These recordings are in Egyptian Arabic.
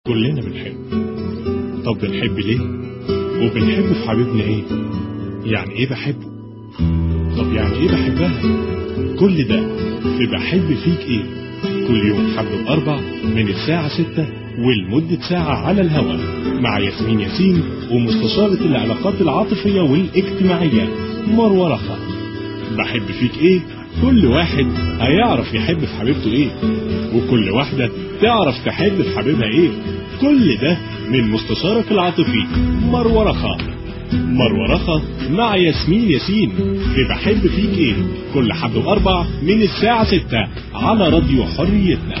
كلنا بنحب طب بنحب ليه وبنحب في حبيبنا ايه يعني ايه بحبه طب يعني ايه بحبها كل ده في بحب فيك ايه كل يوم حد الاربع من الساعة ستة ولمدة ساعة على الهواء مع ياسمين ياسين ومستشارة العلاقات العاطفية والاجتماعية مروة رخا بحب فيك ايه كل واحد هيعرف يحب في حبيبته ايه وكل واحدة تعرف تحب في حبيبها ايه كل ده من مستشارك العاطفي مروة رخا مروة رخا مع ياسمين ياسين في بحب فيك ايه كل حد واربع من الساعة ستة على راديو حريتنا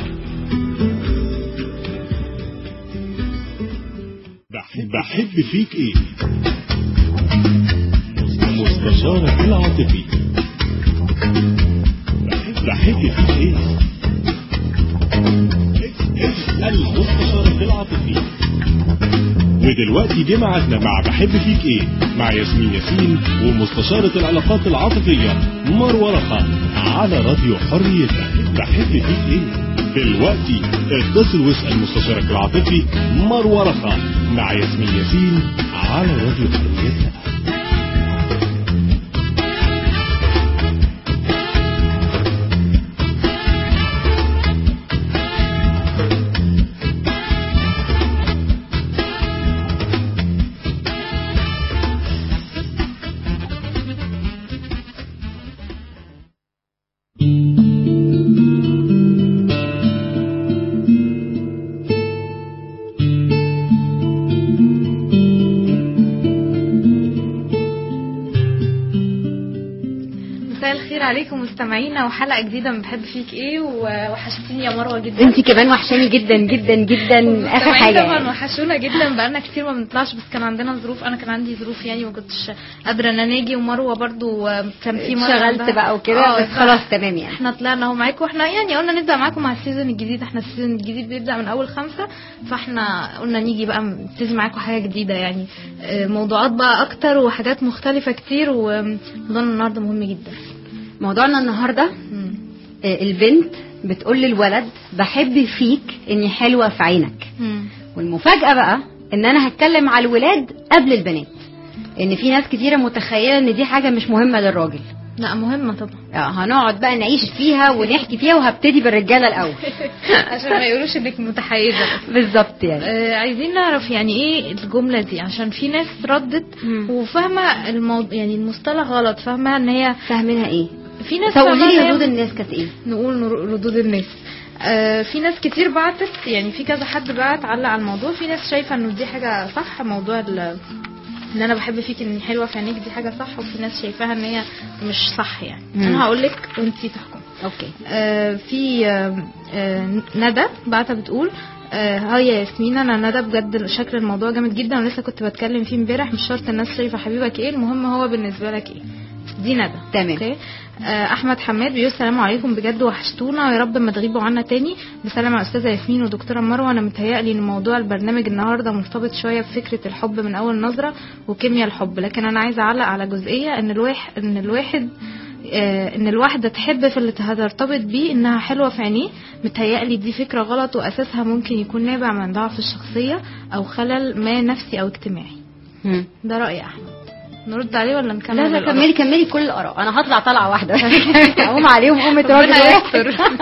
بحب, بحب فيك ايه مستشارك العاطفي بحب, بحب فيك ايه اسأل مستشارك العاطفي ودلوقتي جه ميعادنا مع بحب فيك ايه مع ياسمين ياسين ومستشارة العلاقات العاطفية مروة رخا على راديو حريتنا بحب فيك ايه دلوقتي اتصل واسأل مستشارك العاطفي مروة رخا مع ياسمين ياسين على راديو حريتنا مساء الخير عليكم مستمعينا وحلقه جديده من بحب فيك ايه ووحشتيني يا مروه جدا انت كمان وحشاني جدا جدا جدا اخر مستمعين حاجه طبعا يعني. وحشونا جدا بقالنا كتير ما بنطلعش بس كان عندنا ظروف انا كان عندي ظروف يعني ما كنتش قادره ان انا اجي ومروه برضو كان في مره اتشغلت عندها- بقى وكده آه، بس خلاص تمام يعني احنا طلعنا اهو معاكم واحنا يعني قلنا نبدا معاكم مع السيزون الجديد احنا السيزون الجديد بيبدا من اول خمسة فاحنا قلنا نيجي بقى نبتدي معاكم حاجه جديده يعني اه، موضوعات بقى اكتر وحاجات مختلفه كتير وموضوعنا النهارده مهم جدا موضوعنا النهارده مم. آه، البنت بتقول للولد بحب فيك اني حلوه في عينك مم. والمفاجاه بقى ان انا هتكلم على الولاد قبل البنات ان في ناس كتيره متخيله ان دي حاجه مش مهمه للراجل لا مهمه طبعا آه، هنقعد بقى نعيش فيها ونحكي فيها وهبتدي بالرجاله الاول عشان ما يقولوش انك متحيزه بس. بالظبط يعني آه عايزين نعرف يعني ايه الجمله دي عشان في ناس ردت مم. وفاهمه الموضوع يعني المصطلح غلط فاهمه ان هي فاهمينها ايه في ناس قولي فاهمة إن لي هي- ردود الناس كانت ايه نقول نر- ردود الناس آه في ناس كتير بعتت يعني في كذا حد بعت علق على الموضوع في ناس شايفه انه دي حاجه صح موضوع ال- ان انا بحب فيك اني حلوه في عينيك دي حاجه صح وفي ناس شايفاها ان هي مش صح يعني مم. انا هقول لك وانتي تحكمي اوكي آه، في آه، آه، ندى بعتها بتقول آه، هاي يا ياسمين انا ندى بجد شكل الموضوع جامد جدا ولسه كنت بتكلم فيه امبارح مش شرط الناس شايفه حبيبك ايه المهم هو بالنسبه لك ايه دي ندى تمام. اوكي آه، احمد حماد بيقول السلام عليكم بجد وحشتونا ويا رب ما تغيبوا عنا تاني بسلام على استاذه ياسمين ودكتوره مروه انا متهيألي ان موضوع البرنامج النهارده مرتبط شويه بفكره الحب من اول نظره وكيمياء الحب لكن انا عايزه اعلق على جزئيه ان الواحد ان الواحد آه، ان الواحده تحب في اللي هترتبط بيه انها حلوه في عينيه متهيألي دي فكره غلط واساسها ممكن يكون نابع من ضعف الشخصيه او خلل ما نفسي او اجتماعي مم. ده راي احمد نرد عليه ولا نكمل لا لا الآراء؟ كملي كملي كل الاراء انا هطلع طلعه واحده اقوم عليهم قومه ربنا راجل يستر. واحد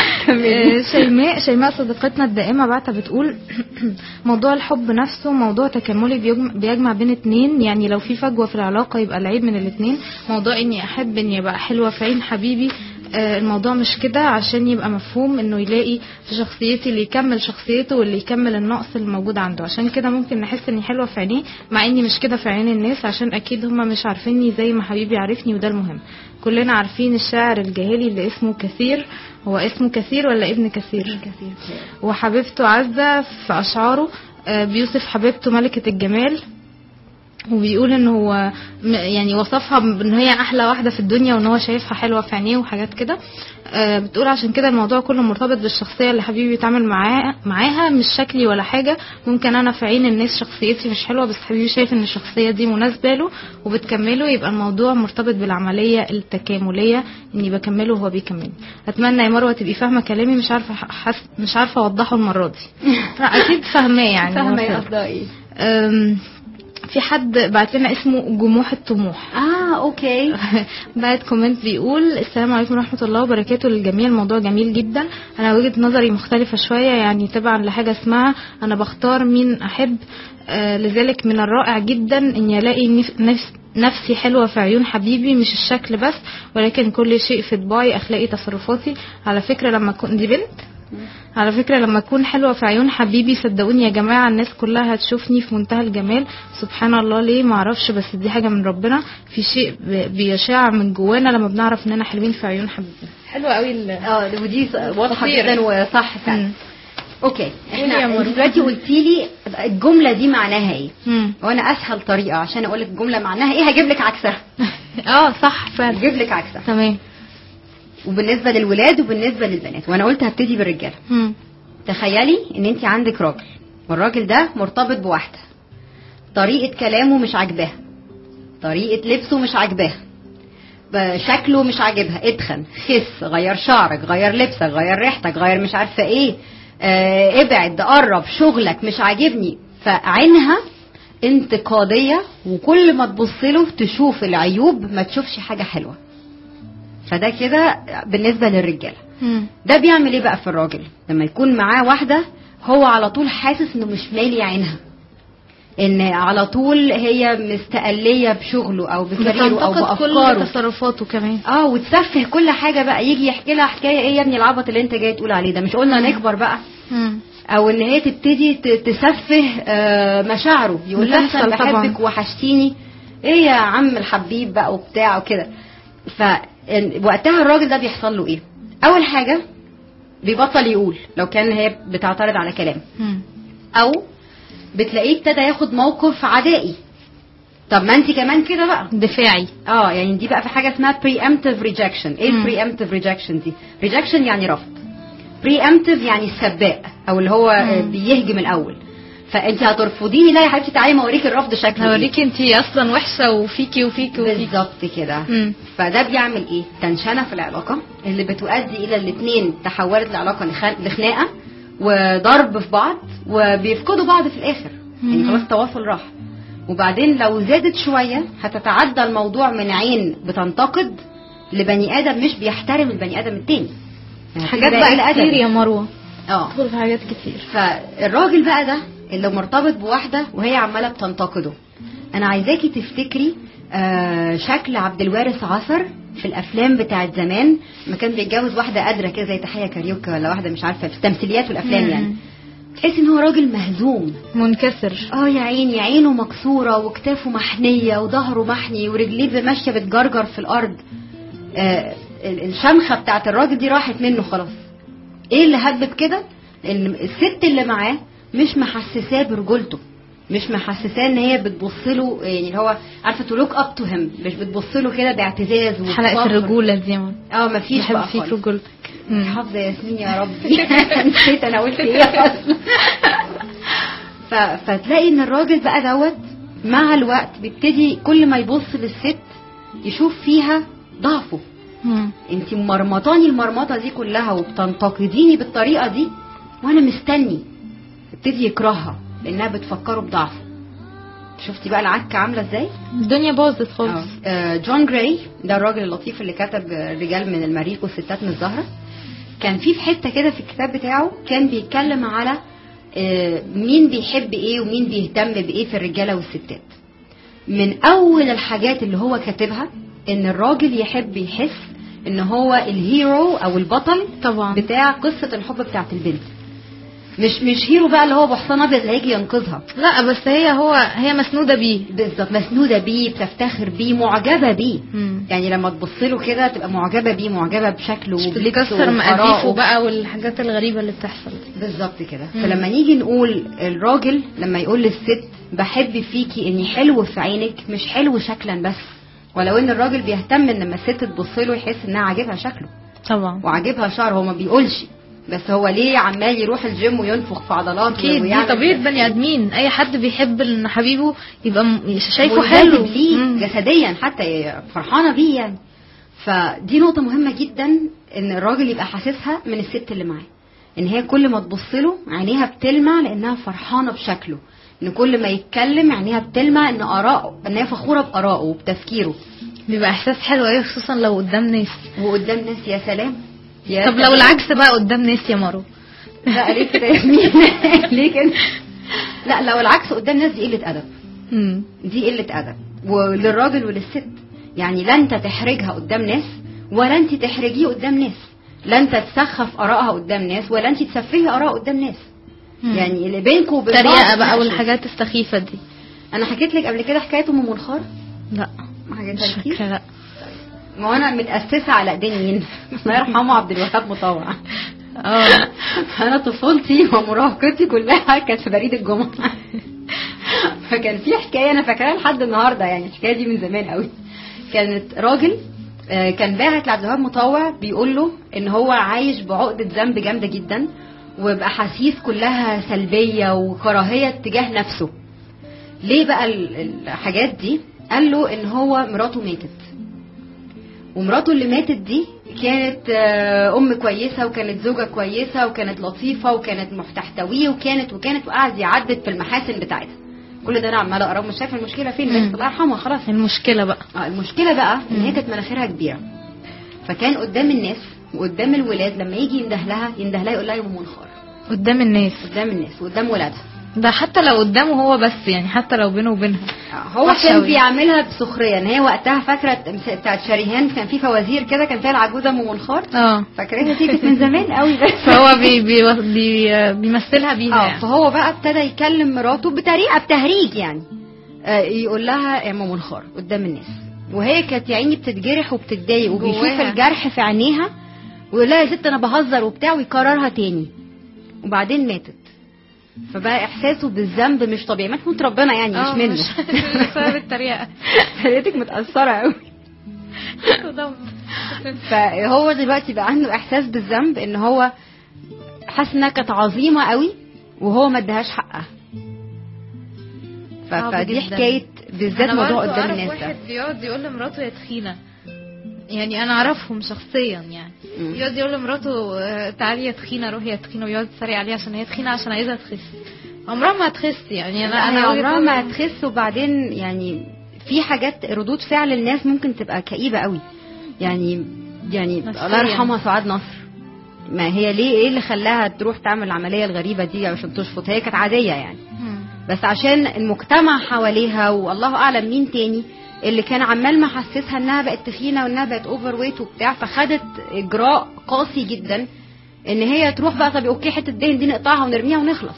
كملي آه، شيماء شيماء صديقتنا الدائمة بعتها بتقول موضوع الحب نفسه موضوع تكاملي بيجم- بيجمع بين اتنين يعني لو في فجوة في العلاقة يبقى العيب من الاتنين موضوع اني احب اني ابقى حلوة في عين حبيبي آه، الموضوع مش كده عشان يبقى مفهوم انه يلاقي في شخصيتي اللي يكمل شخصيته واللي يكمل النقص اللي موجود عنده عشان كده ممكن نحس اني حلوة في عينيه مع اني مش كده في عين الناس عشان اكيد هما مش عارفيني زي ما حبيبي عارفني وده المهم كلنا عارفين الشاعر الجاهلي اللي اسمه كثير هو اسمه كثير ولا ابن كثير كثير وحبيبته عزة في أشعاره آه، بيوصف حبيبته ملكة الجمال وبيقول ان هو م- يعني وصفها بان هي احلى واحده في الدنيا وان هو شايفها حلوه في عينيه وحاجات كده آه، بتقول عشان كده الموضوع كله مرتبط بالشخصيه اللي حبيبي يتعامل معاه معاها مش شكلي ولا حاجه ممكن انا في عين الناس شخصيتي مش حلوه بس حبيبي شايف ان الشخصيه دي مناسبه له وبتكمله يبقى الموضوع مرتبط بالعمليه التكامليه اني بكمله وهو بيكملني اتمنى يا مروه تبقي فاهمه كلامي مش عارفه حس مش عارفه اوضحه المره دي لا، اكيد فاهماه يعني فاهمه مثلاً. ايه قصدها ايه أم، في حد بعت لنا اسمه جموح الطموح اه اوكي بعت كومنت بيقول السلام عليكم ورحمة الله وبركاته للجميع الموضوع جميل جدا أنا وجهة نظري مختلفة شوية يعني تبعا لحاجة اسمها أنا بختار مين أحب آه لذلك من الرائع جدا إني ألاقي نف- نفس نفسي حلوة في عيون حبيبي مش الشكل بس ولكن كل شيء في طباعي أخلاقي تصرفاتي على فكرة لما أكون دي بنت على فكرة لما أكون حلوة في عيون حبيبي صدقوني يا جماعة الناس كلها هتشوفني في منتهى الجمال سبحان الله ليه معرفش بس دي حاجة من ربنا في شيء ب- بيشاع من جوانا لما بنعرف إننا حلوين في عيون حبيبنا حلوة قوي ال- اه ودي واضحه خطيرة. جدا وصح فعلا مم. اوكي قولي يا احنا مرة. انت دلوقتي قلتي لي الجمله دي معناها ايه مم. وانا اسهل طريقه عشان اقول لك الجمله معناها ايه هجيب لك عكسها اه صح فعلا هجيب لك عكسها تمام وبالنسبه للولاد وبالنسبه للبنات وانا قلت هبتدي بالرجاله مم. تخيلي ان انت عندك راجل والراجل ده مرتبط بواحده طريقه كلامه مش عاجباها طريقه لبسه مش عاجباها ب- شكله مش عاجبها اتخن خس غير شعرك غير لبسك غير ريحتك غير مش عارفه ايه آه ابعد قرب شغلك مش عاجبني فعينها انتقاديه وكل ما تبص له تشوف العيوب ما تشوفش حاجه حلوه فده كده بالنسبه للرجاله مم. ده بيعمل ايه بقى في الراجل لما يكون معاه واحده هو على طول حاسس انه مش مالي عينها ان على طول هي مستقليه بشغله او بكاريره او بتنتقد كل بافكاره تصرفاته كمان اه وتسفه كل حاجه بقى يجي يحكي لها حكايه ايه يا ابني العبط اللي انت جاي تقول عليه ده مش قلنا نكبر بقى مم. او ان هي تبتدي ت- تسفه آه، مشاعره يقول لها بتحصل انا طبعاً. بحبك وحشتيني ايه يا عم الحبيب بقى وبتاع وكده فوقتها الراجل ده بيحصل له ايه اول حاجه بيبطل يقول لو كان هي بتعترض على كلام مم. او بتلاقيه ابتدى ياخد موقف عدائي طب ما انت كمان كده بقى دفاعي اه يعني دي بقى في حاجه اسمها preemptive rejection ايه مم. preemptive rejection دي rejection يعني رفض preemptive يعني السباق او اللي هو آه، مم. بيهجم الاول فانت هترفضيني لا يا حبيبتي تعالي ما اوريك الرفض شكله إيه. هوريكي انتي اصلا وحشه وفيكي وفيكي وفيكي بالظبط كده مم. فده بيعمل ايه تنشنه في العلاقه اللي بتؤدي الى الاثنين تحولت العلاقه لخ- لخناقه وضرب في بعض وبيفقدوا بعض في الاخر يعني مم. خلاص التواصل راح وبعدين لو زادت شويه هتتعدى الموضوع من عين بتنتقد لبني ادم مش بيحترم البني ادم التاني يعني حاجات هتبقى قلة بقى كتير أدب. يا مروه اه تدخل في حاجات كتير فالراجل بقى ده اللي مرتبط بواحده وهي عماله بتنتقده انا عايزاكي تفتكري آه شكل عبد الوارث عصر في الافلام بتاعت زمان لما كان بيتجوز واحده قادره كده زي تحيه كاريوكا ولا واحده مش عارفه في التمثيليات والافلام مم. يعني تحس ان هو راجل مهزوم منكسر اه يا عيني عينه مكسوره وكتافه محنيه وظهره محني ورجليه ماشيه بتجرجر في الارض آه ال- الشمخه بتاعت الراجل دي راحت منه خلاص ايه اللي هبب كده ان الست اللي معاه مش محسساه برجولته مش محسساه ان هي بتبص له يعني اللي هو عارفه تو لوك اب تو هيم مش بتبص له كده باعتزاز حلقه وبفخر. الرجوله دي يا مروة. اه مفيش بحب بقى فيك خالص رجولتك مم. حافظه ياسمين يا ربي نسيت انا قلت ايه اصلا ف... فتلاقي ان الراجل بقى دوت مع الوقت بيبتدي كل ما يبص للست يشوف فيها ضعفه مم. انت مرمطاني المرمطه دي كلها وبتنتقديني بالطريقه دي وانا مستني يبتدي يكرهها لانها بتفكره بضعفه شفتي بقى العكه عامله ازاي الدنيا باظت خالص آه، جون جراي ده الراجل اللطيف اللي كتب آه، الرجال من المريخ والستات من الزهرة كان في في حته كده في الكتاب بتاعه كان بيتكلم على آه، مين بيحب ايه ومين بيهتم بايه في الرجاله والستات من اول الحاجات اللي هو كاتبها ان الراجل يحب يحس ان هو الهيرو او البطل طبعا بتاع قصه الحب بتاعت البنت مش مش هيرو بقى اللي هو بحصان ابيض اللي هيجي ينقذها لا بس هي هو هي مسنوده بيه بالظبط مسنوده بيه بتفتخر بيه معجبه بيه مم. يعني لما تبص له كده تبقى معجبه بيه معجبه بشكله مش وبلبسه بتكسر مقاديفه وآرائه. بقى والحاجات الغريبه اللي بتحصل دي بالظبط كده مم. فلما نيجي نقول الراجل لما يقول للست بحب فيكي اني حلو في عينك مش حلو شكلا بس ولو ان الراجل بيهتم ان لما الست تبص له يحس انها عاجبها شكله طبعا وعاجبها شعر هو ما بيقولش بس هو ليه عمال يروح الجيم وينفخ في عضلاته اكيد دي ويعمل طبيعه كده؟ بني ادمين اي حد بيحب ان حبيبه يبقى م- شايفه منجذب حلو ليه مم. جسديا حتى فرحانه بيه يعني فدي نقطه مهمه جدا ان الراجل يبقى حاسسها من الست اللي معاه ان هي كل ما تبص له عينيها بتلمع لانها فرحانه بشكله ان كل ما يتكلم عينيها بتلمع ان اراءه ان هي فخوره بارائه وبتفكيره بيبقى احساس حلو قوي خصوصا لو قدام ناس وقدام ناس يا سلام يا طب لو سلام. العكس بقى قدام ناس يا مارو لا ليه كده يا ياسمين ليه كده لا لو العكس قدام ناس دي قله ادب مم. دي قله ادب وللراجل وللست يعني لا انت تحرجها قدام ناس ولا انت تحرجيه قدام ناس لا انت تسخف ارائها قدام ناس ولا انت تسفهي اراء قدام ناس مم. يعني اللي بينكم وبين بعض تريقه بقى تناقشوا. والحاجات السخيفه دي انا حكيت لك قبل كده حكايه ام منخار لا ما مش حكيتهالكيش فاكره لا ما هو انا متاسسه على ايدين مين الله يرحمه عبد الوهاب مطوع اه انا طفولتي ومراهقتي كلها كانت في بريد الجمعه فكان في حكايه انا فاكراها لحد النهارده يعني الحكايه دي من زمان قوي كانت راجل آه، كان باعت لعبد الوهاب مطوع بيقول له ان هو عايش بعقده ذنب جامده جدا وباحاسيس كلها سلبيه وكراهيه تجاه نفسه ليه بقى ال- الحاجات دي قال له ان هو مراته ماتت ومراته اللي ماتت دي كانت آه، ام كويسه وكانت زوجه كويسه وكانت لطيفه وكانت محتحتويه وكانت وكانت وقعد يعدد في المحاسن بتاعتها كل ده انا عماله اقرا مش شايفه المشكله فين مم. بس الله يرحمها خلاص المشكله بقى اه المشكله بقى ان هي مم. كانت مناخيرها كبيره فكان قدام الناس وقدام الولاد لما يجي ينده لها ينده لها يقول لها يا ام منخار قدام الناس قدام الناس وقدام ولادها ده حتى لو قدامه هو بس يعني حتى لو بينه وبينها آه، هو وحشة كان أوي. بيعملها بسخريه ان هي وقتها فاكره بتاعت شريهان كان في فوازير كده كان فيها العجوزه ام منخار اه فاكراها دي كانت من زمان قوي بس فهو بي بي بي بيمثلها بيها اه يعني. فهو بقى ابتدى يكلم مراته بطريقه بتهريج يعني آه، يقول لها يا ام منخار قدام الناس وهي كانت يا عيني بتتجرح وبتتضايق وبيشوف جواها. الجرح في عينيها ويقول لها يا ست انا بهزر وبتاع ويكررها تاني وبعدين ماتت فبقى احساسه بالذنب مش طبيعي ما تكون ربنا يعني اه مش منه بسبب التريقه خليتك متاثره قوي فهو دلوقتي بقى عنده احساس بالذنب ان هو حاسس انها كانت عظيمه قوي وهو ما ادهاش حقها ف- صعب فدي جداً. حكايه بالذات أنا موضوع برضه قدام أعرف الناس واحد ده بيقعد يقول لمراته يا تخينه يعني انا اعرفهم شخصيا يعني مم. يقعد يقول لمراته آه، تعالي يا تخينه روحي يا تخينه ويقعد يتريق عليها عشان هي تخينه عشان عايزها تخس عمرها ما هتخس يعني انا لا انا هي وجهة عمرها ما نظري- هتخس وبعدين يعني في حاجات ردود فعل الناس ممكن تبقى كئيبه قوي يعني يعني نفسياً. الله يرحمها سعاد نصر ما هي ليه ايه اللي خلاها تروح تعمل العمليه الغريبه دي عشان تشفط هي كانت عاديه يعني مم. بس عشان المجتمع حواليها والله اعلم مين تاني اللي كان عمال محسسها انها بقت تخينه وانها بقت اوفر ويت وبتاع فخدت اجراء قاسي جدا ان هي تروح بقى طب اوكي حته الدهن دي نقطعها ونرميها ونخلص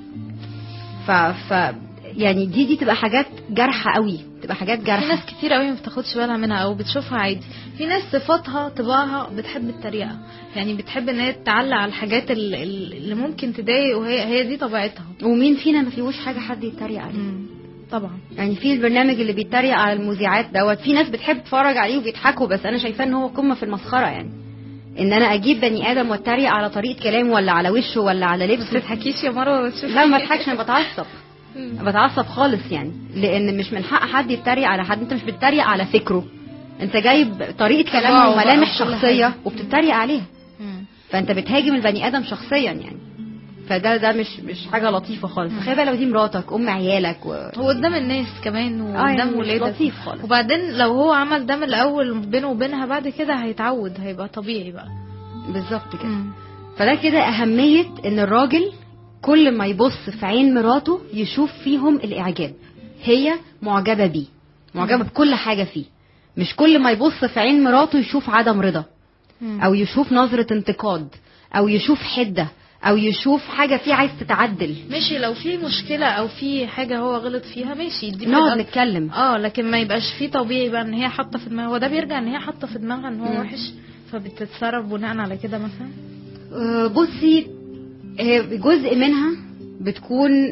ف ف يعني دي دي تبقى حاجات جارحه قوي تبقى حاجات في جارحه ناس كتير قوي ما بتاخدش بالها منها او بتشوفها عادي في ناس صفاتها طباعها بتحب التريقه يعني بتحب ان هي تعلق على الحاجات ال- ال- اللي ممكن تضايق وهي هي دي طبيعتها ومين فينا ما فيهوش حاجه حد يتريق عليه مم. طبعا يعني في البرنامج اللي بيتريق على المذيعات دوت في ناس بتحب تتفرج عليه وبيضحكوا بس انا شايفاه ان هو قمه في المسخره يعني ان انا اجيب بني ادم واتريق على طريقه كلامه ولا على وشه ولا على بس لبسه ما تضحكيش يا مروه بتشوفي لا ما اضحكش انا بتعصب مم. بتعصب خالص يعني لان مش من حق حد يتريق على حد انت مش بتتريق على فكره انت جايب طريقه كلامه طباعه وملامح بقى وكل شخصيه حاجة. وبتتريق عليها مم. فانت بتهاجم البني ادم شخصيا يعني فده ده مش مش حاجه لطيفه خالص مم. تخيل بقى لو دي مراتك ام عيالك و... هو قدام الناس كمان آه، يعني وقدام مش ولادك لطيف خالص. وبعدين لو هو عمل ده من الاول بينه وبينها بعد كده هيتعود هيبقى طبيعي بقى بالظبط كده مم. فده كده أهمية إن الراجل كل ما يبص في عين مراته يشوف فيهم الإعجاب هي معجبة بيه معجبة بكل حاجة فيه مش كل ما يبص في عين مراته يشوف عدم رضا مم. أو يشوف نظرة انتقاد أو يشوف حدة أو يشوف حاجة فيه عايز تتعدل ماشي لو في مشكله او في حاجه هو غلط فيها ماشي دي نقعد بتبقى- نتكلم اه لكن ما يبقاش فيه طبيعي بقى ان هي حاطه في دماغها وده بيرجع ان هي حاطه في دماغها ان هو مم. وحش فبتتصرف بناء على كده مثلا آه، بصي هي جزء منها بتكون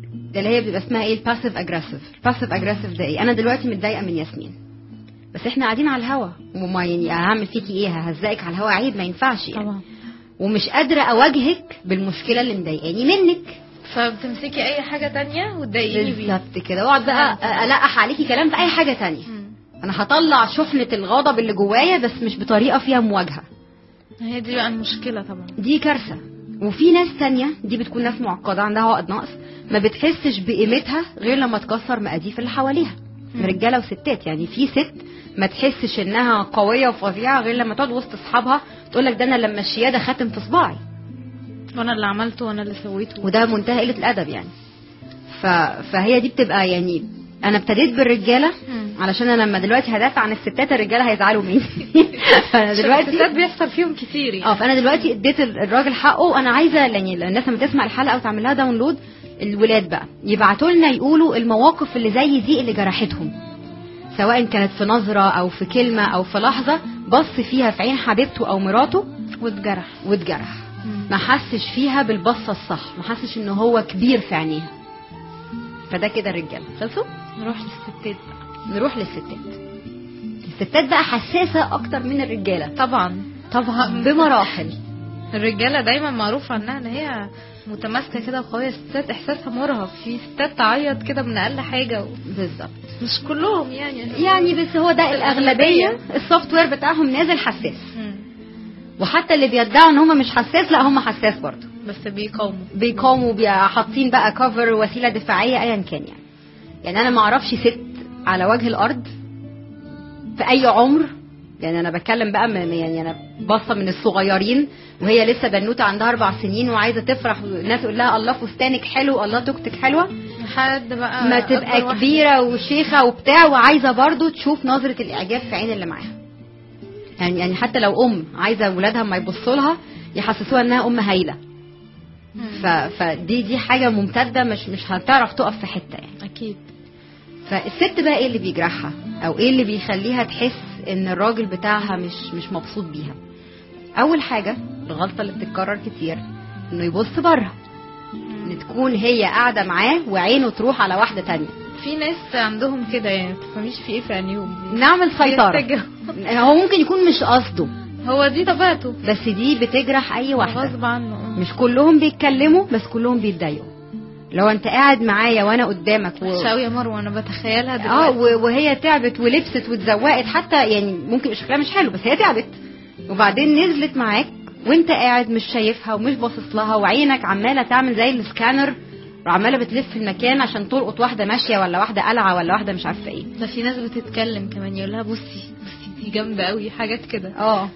ده اللي هي بيبقى اسمها ايه الباسيف اجريسيف الباسيف اجريسيف ده ايه انا دلوقتي متضايقه من ياسمين بس احنا قاعدين على الهوا وما يعني هعمل فيكي ايه ههزقك على الهوا عيب ما ينفعش يعني طبعا ومش قادره اواجهك بالمشكله اللي مضايقاني منك فبتمسكي اي حاجه تانية وتضايقيني بيها بالظبط كده واقعد بقى القح عليكي كلام في اي حاجه تانية مم. انا هطلع شحنه الغضب اللي جوايا بس مش بطريقه فيها مواجهه هي دي بقى المشكله طبعا دي كارثه وفي ناس تانية دي بتكون ناس معقده عندها عقد نقص ما بتحسش بقيمتها غير لما تكسر مقاديف اللي حواليها مم. رجاله وستات يعني في ست ما تحسش انها قويه وفظيعه غير لما تقعد وسط اصحابها تقول لك ده انا لما الشياده خاتم في صباعي وانا اللي عملته وانا اللي سويته وده منتهى قله الادب يعني ف... فهي دي بتبقى يعني انا ابتديت بالرجاله مم. علشان انا لما دلوقتي هدافع عن الستات الرجاله هيزعلوا مني فانا دلوقتي دلوقتي بيحصل فيهم كتير يعني اه فانا دلوقتي اديت ال- الراجل حقه وانا عايزه يعني الناس لما تسمع الحلقه وتعمل لها داونلود الولاد بقى يبعتوا لنا يقولوا المواقف اللي زي دي اللي جرحتهم سواء كانت في نظره او في كلمه او في لحظه بص فيها في عين حبيبته او مراته واتجرح واتجرح مم. ما حسش فيها بالبصه الصح ما حسش ان هو كبير في عينيها فده كده الرجاله خلصوا نروح للستات بقى نروح للستات الستات بقى حساسه اكتر من الرجاله طبعا طبعا بمراحل الرجاله دايما معروف عنها ان هي متماسكه كده وقويه الستات احساسها مرهف في ستات تعيط كده من اقل حاجه و... بالظبط مش كلهم يعني يعني بس هو ده الاغلبيه السوفت وير بتاعهم نازل حساس مم. وحتى اللي بيدعوا ان هم مش حساس لا هم حساس برضه بس بيقاوموا بيقاوموا بي- حاطين بقى كفر وسيله دفاعيه ايا كان يعني يعني انا ما اعرفش ست على وجه الارض في اي عمر يعني انا بتكلم بقى من يعني انا باصه من الصغيرين وهي لسه بنوته عندها اربع سنين وعايزه تفرح والناس تقول لها الله فستانك حلو الله توكتك حلوه لحد بقى ما أكبر تبقى واحدة. كبيره وشيخه وبتاع وعايزه برضو تشوف نظره الاعجاب في عين اللي معاها يعني يعني حتى لو ام عايزه ولادها ما يبصوا لها يحسسوها انها ام هايله مم. ف... فدي دي حاجه ممتده مش مش هتعرف تقف في حته يعني اكيد فالست بقى ايه اللي بيجرحها او ايه اللي بيخليها تحس ان الراجل بتاعها مش مش مبسوط بيها اول حاجه الغلطه اللي بتتكرر كتير انه يبص بره ان تكون هي قاعده معاه وعينه تروح على واحده تانية في ناس عندهم كده يعني ما تفهميش في ايه في عينيهم نعمل سيطره يتجهوا. هو ممكن يكون مش قصده هو دي طبيعته بس دي بتجرح اي واحده غصب عنه مش كلهم بيتكلموا بس كلهم بيتضايقوا لو انت قاعد معايا وانا قدامك و... وحشه قوي يا مروه انا بتخيلها اه دلوقتي و- وهي تعبت ولبست واتزوقت حتى يعني ممكن يبقى شكلها مش حلو بس هي تعبت وبعدين نزلت معاك وانت قاعد مش شايفها ومش باصص لها وعينك عماله تعمل زي السكانر وعماله بتلف في المكان عشان تلقط واحده ماشيه ولا واحده قلعه ولا واحده مش عارفه ايه ده في ناس بتتكلم كمان يقول لها بصي بصي دي جامده قوي حاجات كده اه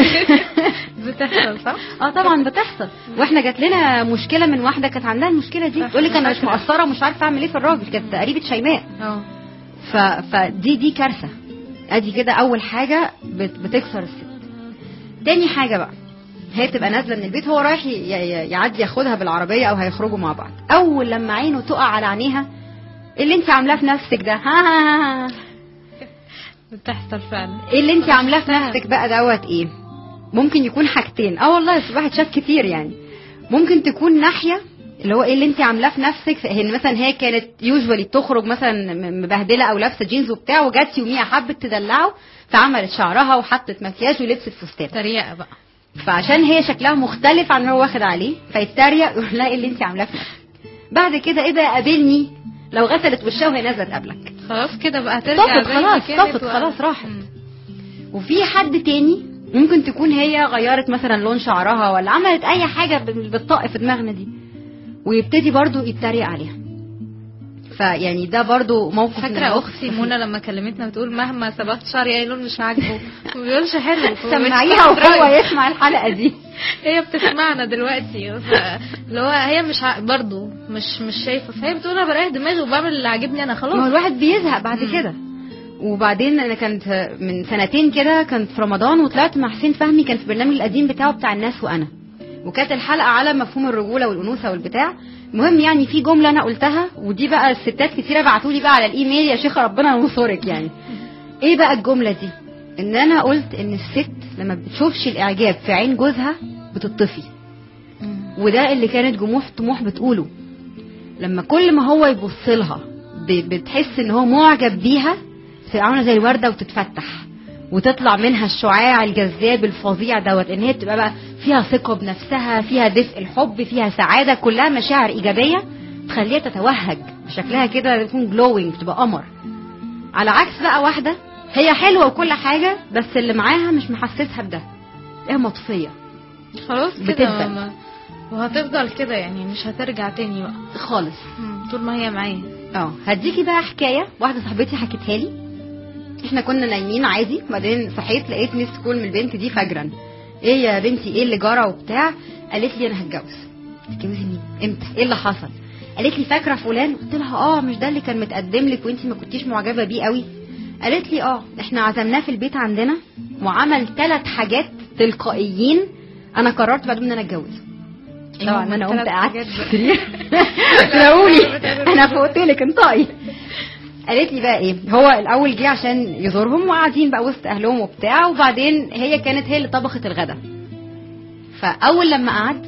بتحصل صح؟ اه طبعا بتحصل واحنا جات لنا مشكله من واحده كانت عندها المشكله دي تقول لك انا مش مقصره ومش عارفه اعمل ايه في الراجل كانت قريبه شيماء اه ف... فدي دي كارثه ادي كده اول حاجه بت... بتكسر الست تاني حاجه بقى هي بتبقى نازله من البيت هو رايح ي... ي... يعدي ياخدها بالعربيه او هيخرجوا مع بعض اول لما عينه تقع على عينيها إيه اللي انت عاملاه في نفسك ده ها ها ها ها. بتحصل فعلا ايه اللي انت عاملاه في نفسك بقى دوت ايه ممكن يكون حاجتين اه والله بس الواحد شاف كتير يعني ممكن تكون ناحيه اللي هو ايه اللي انت عاملاه في نفسك في ان مثلا هي كانت يوجوالي تخرج مثلا م- مبهدله او لابسه جينز وبتاع وجت يوميها حبت تدلعه فعملت شعرها وحطت مكياج ولبست فستان تريقه بقى فعشان هي شكلها مختلف عن اللي هو واخد عليه فيتريق يقول لها ايه اللي انت عاملاه في نفسك بعد كده ايه بقى قابلني لو غسلت وشها وهي نازله تقابلك خلاص كده بقى ترجع طفت زي خلاص، ما كانت طفت و- خلاص، راحت. مم. وفي حد تاني ممكن تكون هي غيرت مثلا لون شعرها ولا عملت اي حاجه بال- بالطاق في دماغنا دي ويبتدي برضو يتريق عليها فيعني ده برضو موقف من فاكره المواقف اختي منى لما كلمتنا بتقول مهما صبغت شعري اي لون مش عاجبه ما بيقولش حلو سمعيها وهو يسمع الحلقه دي هي بتسمعنا دلوقتي ف- اللي هو هي مش ع... برضه مش مش شايفه فهي بتقول انا بريح دماغي وبعمل اللي عاجبني انا ما هو خلاص الواحد بيزهق بعد مم. كده وبعدين انا كانت من سنتين كده كنت في رمضان وطلعت مع حسين فهمي كان في البرنامج القديم بتاعه بتاع الناس وانا وكانت الحلقه على مفهوم الرجوله والانوثه والبتاع المهم يعني في جمله انا قلتها ودي بقى الستات كتيره بعتوا لي بقى على الايميل يا شيخه ربنا ينصرك يعني ايه بقى الجمله دي ان انا قلت ان الست لما بتشوفش الاعجاب في عين جوزها بتطفي مم. وده اللي كانت جموح طموح بتقوله لما كل ما هو يبص لها ب- بتحس ان هو معجب بيها بتبقى عامله زي الورده وتتفتح وتطلع منها الشعاع الجذاب الفظيع دوت ان هي بتبقى بقى فيها ثقه بنفسها فيها دفء الحب فيها سعاده كلها مشاعر ايجابيه تخليها تتوهج شكلها كده يكون جلوينج تبقى قمر على عكس بقى واحده هي حلوه وكل حاجه بس اللي معاها مش محسسها بده هي مطفيه خلاص بتدبل. كده ما- وهتفضل كده يعني مش هترجع تاني بقى خالص مم. طول ما هي معاه اه هديكي بقى حكايه واحده صاحبتي حكتها لي احنا كنا نايمين عادي بعدين صحيت لقيت ميس كول من البنت دي فجرا ايه يا بنتي ايه اللي جرى وبتاع قالت لي انا هتجوز تتجوزي مين امتى ايه اللي حصل قالت لي فاكره فلان قلت لها اه مش ده اللي كان متقدم لك وانتي ما كنتيش معجبه بيه قوي قالت لي اه احنا عزمناه في البيت عندنا وعمل ثلاث حاجات تلقائيين انا قررت بعدهم ان انا اتجوزه طبعا هما انا قمت التلات قعدت حاجات في بقى. السرير قولي انا فوقت لك انطقي قالت لي بقى ايه هو الاول جه عشان يزورهم وقاعدين بقى وسط اهلهم وبتاع وبعدين هي كانت هي اللي طبخت الغدا فاول لما قعد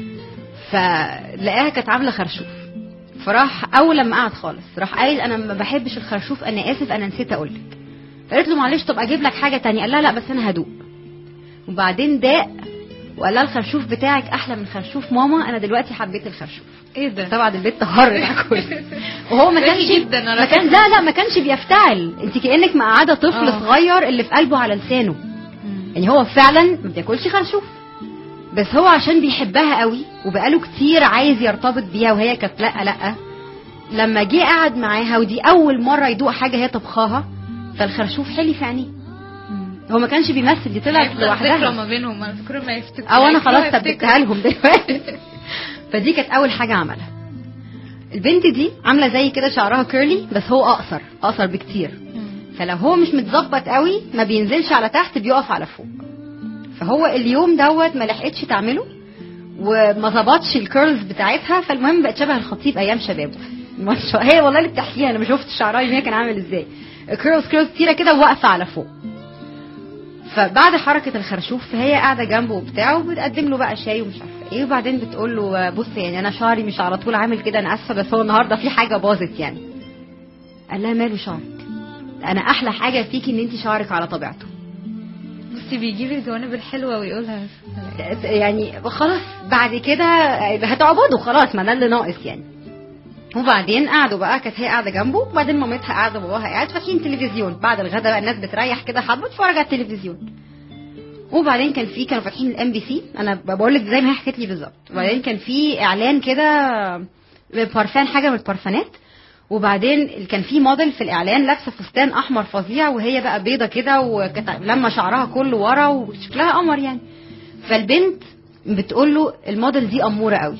فلقاها كانت عامله خرشوف فراح اول لما قعد خالص راح قايل انا ما بحبش الخرشوف انا اسف انا نسيت اقول لك قالت له معلش طب اجيب لك حاجه تانية قال لها لا بس انا هدوق وبعدين داق وقال لها الخرشوف بتاعك احلى من خرشوف ماما انا دلوقتي حبيت الخرشوف ايه ده طبعا البيت طهرت على الكل وهو ما ذكي كانش جداً على ما كان فكرة. لا لا ما كانش بيفتعل انت كانك مقعده طفل آه. صغير اللي في قلبه على لسانه مم. يعني هو فعلا ما بياكلش خرشوف بس هو عشان بيحبها قوي وبقاله كتير عايز يرتبط بيها وهي كانت لا لا لما جه قعد معاها ودي اول مره يدوق حاجه هي طبخاها فالخرشوف حلي في عينيه مم. هو ما كانش بيمثل دي طلعت هيفضل ذكرى لوحدها ما بينهم على فكره ما يفتكر او انا خلاص هيفتكر. ثبتها لهم دلوقتي فدي كانت اول حاجه عملها البنت دي عامله زي كده شعرها كيرلي بس هو اقصر اقصر بكتير مم. فلو هو مش متظبط قوي ما بينزلش على تحت بيقف على فوق فهو اليوم دوت ما لحقتش تعمله وما ظبطش الكيرلز بتاعتها فالمهم بقت شبه الخطيب ايام شبابه ما شاء- هي والله اللي بتحكيها انا ما شفتش شعرها يوميا كان عامل ازاي كيرلز كيرلز كتيره كده واقفه على فوق فبعد حركه الخرشوف فهي قاعده جنبه وبتاع وبتقدم له بقى شاي ومش عارفه ايه وبعدين بتقول له بص يعني انا شعري مش على طول عامل كده انا اسفه بس هو النهارده في حاجه باظت يعني قال لها ماله شعرك انا احلى حاجه فيكي ان انت شعرك على طبيعته بصي بيجيب الجوانب الحلوه ويقولها يعني خلاص بعد كده هتعبدوا خلاص ما ده اللي ناقص يعني وبعدين قعدوا بقى كانت هي قاعده جنبه وبعدين مامتها قاعده وباباها قاعد فاتحين تلفزيون بعد الغدا بقى الناس بتريح كده حبه تتفرج على التلفزيون وبعدين كان في كانوا فاتحين الام بي سي انا بقول لك زي ما هي حكت لي بالظبط وبعدين كان في اعلان كده بارفان حاجه من البارفانات وبعدين كان في موديل في الاعلان لابسه فستان احمر فظيع وهي بقى بيضه كده وكانت لما شعرها كله ورا وشكلها قمر يعني فالبنت بتقول له الموديل دي اموره قوي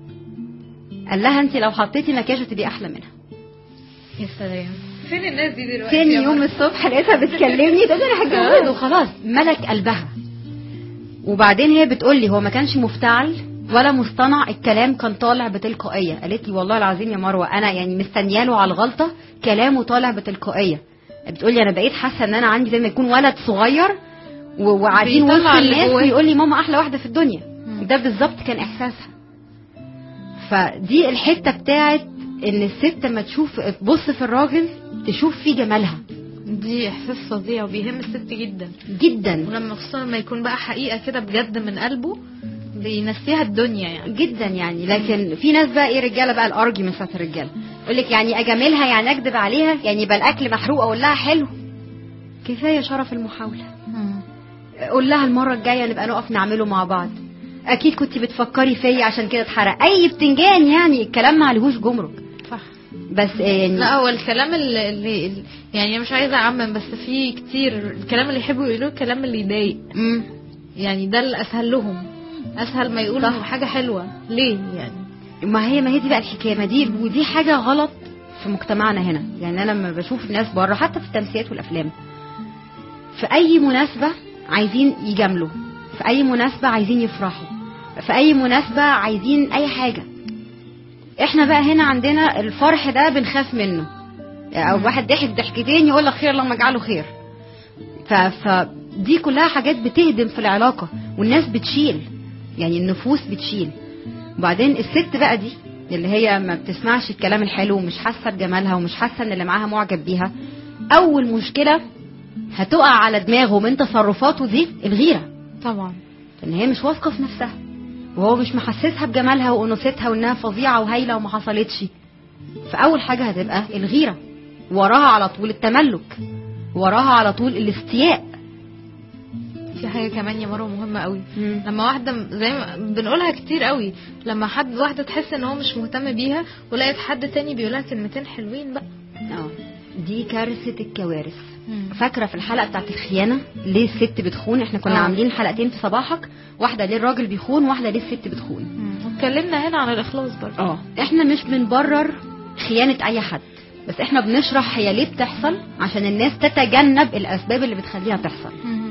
قال لها انت لو حطيتي مكياج هتبقي احلى منها يا سلام فين الناس دي دلوقتي تاني يا يوم مرة؟ الصبح لقيتها بتكلمني تقول لي انا هتجوزه وخلاص ملك قلبها وبعدين هي بتقول لي هو ما كانش مفتعل ولا مصطنع الكلام كان طالع بتلقائيه قالت لي والله العظيم يا مروه انا يعني مستنياله على الغلطه كلامه طالع بتلقائيه بتقول لي انا بقيت حاسه ان انا عندي زي ما يكون ولد صغير و- وقاعدين بيطلع وسط اللي الناس جواه. ويقول لي ماما احلى واحده في الدنيا مم. ده بالظبط كان احساسها فدي الحته بتاعت ان الست لما تشوف تبص في الراجل تشوف فيه جمالها دي احساس فظيع وبيهم الست جدا جدا ولما خصوصا لما يكون بقى حقيقه كده بجد من قلبه بينسيها الدنيا يعني جدا يعني لكن في ناس بقى ايه رجاله بقى الارجيومنت بتاعت الرجاله يقول لك يعني اجاملها يعني اكذب عليها يعني يبقى الاكل محروق اقول لها حلو كفايه شرف المحاوله قول لها المره الجايه نبقى نقف نعمله مع بعض اكيد كنت بتفكري فيا عشان كده اتحرق اي بتنجان يعني الكلام ما عليهوش جمرك صح بس يعني لا هو الكلام اللي, اللي يعني أنا مش عايزه اعمم بس في كتير الكلام اللي يحبوا يقولوه الكلام اللي يضايق مم. يعني ده اللي اسهل لهم اسهل ما يقولوا صح. حاجه حلوه ليه يعني ما هي ما هي دي بقى الحكايه ما دي ودي حاجه غلط في مجتمعنا هنا يعني انا لما بشوف ناس بره حتى في التمثيلات والافلام في اي مناسبه عايزين يجاملوا في اي مناسبه عايزين يفرحوا في اي مناسبه عايزين اي حاجه احنا بقى هنا عندنا الفرح ده بنخاف منه او واحد ضحك ضحكتين يقول لك خير اللهم اجعله خير ف... فدي كلها حاجات بتهدم في العلاقه والناس بتشيل يعني النفوس بتشيل وبعدين الست بقى دي اللي هي ما بتسمعش الكلام الحلو ومش حاسه بجمالها ومش حاسه ان اللي معاها معجب بيها اول مشكله هتقع على دماغه من تصرفاته دي الغيره طبعا ان هي مش واثقه في نفسها وهو مش محسسها بجمالها وانوثتها وانها فظيعه وهايله وما حصلتش فاول حاجه هتبقى الغيره وراها على طول التملك وراها على طول الاستياء في حاجه كمان يا مروه مهمه قوي لما واحده م- زي ما بنقولها كتير قوي لما حد واحده تحس ان هو مش مهتم بيها ولقيت حد تاني بيقولها كلمتين حلوين بقى اه دي كارثه الكوارث فاكره في الحلقه بتاعت الخيانه ليه الست بتخون احنا كنا آه. عاملين حلقتين في صباحك واحده ليه الراجل بيخون واحده ليه الست بتخون مم. واتكلمنا هنا عن الاخلاص برضه اه احنا مش بنبرر خيانه اي حد بس احنا بنشرح هي ليه بتحصل عشان الناس تتجنب الاسباب اللي بتخليها تحصل مم.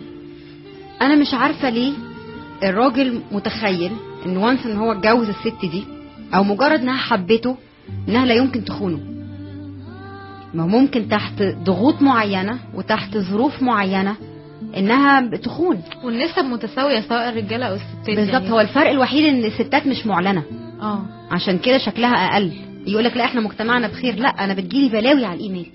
انا مش عارفه ليه الراجل متخيل ان وانس ان هو اتجوز الست دي او مجرد انها حبته انها لا يمكن تخونه ما هو ممكن تحت ضغوط معينه وتحت ظروف معينه انها تخون والنسب متساويه سواء الرجاله او الستات بالظبط يعني. هو الفرق الوحيد ان الستات مش معلنه اه عشان كده شكلها اقل يقول لك لا احنا مجتمعنا بخير لا انا بتجيلي بلاوي على الايميل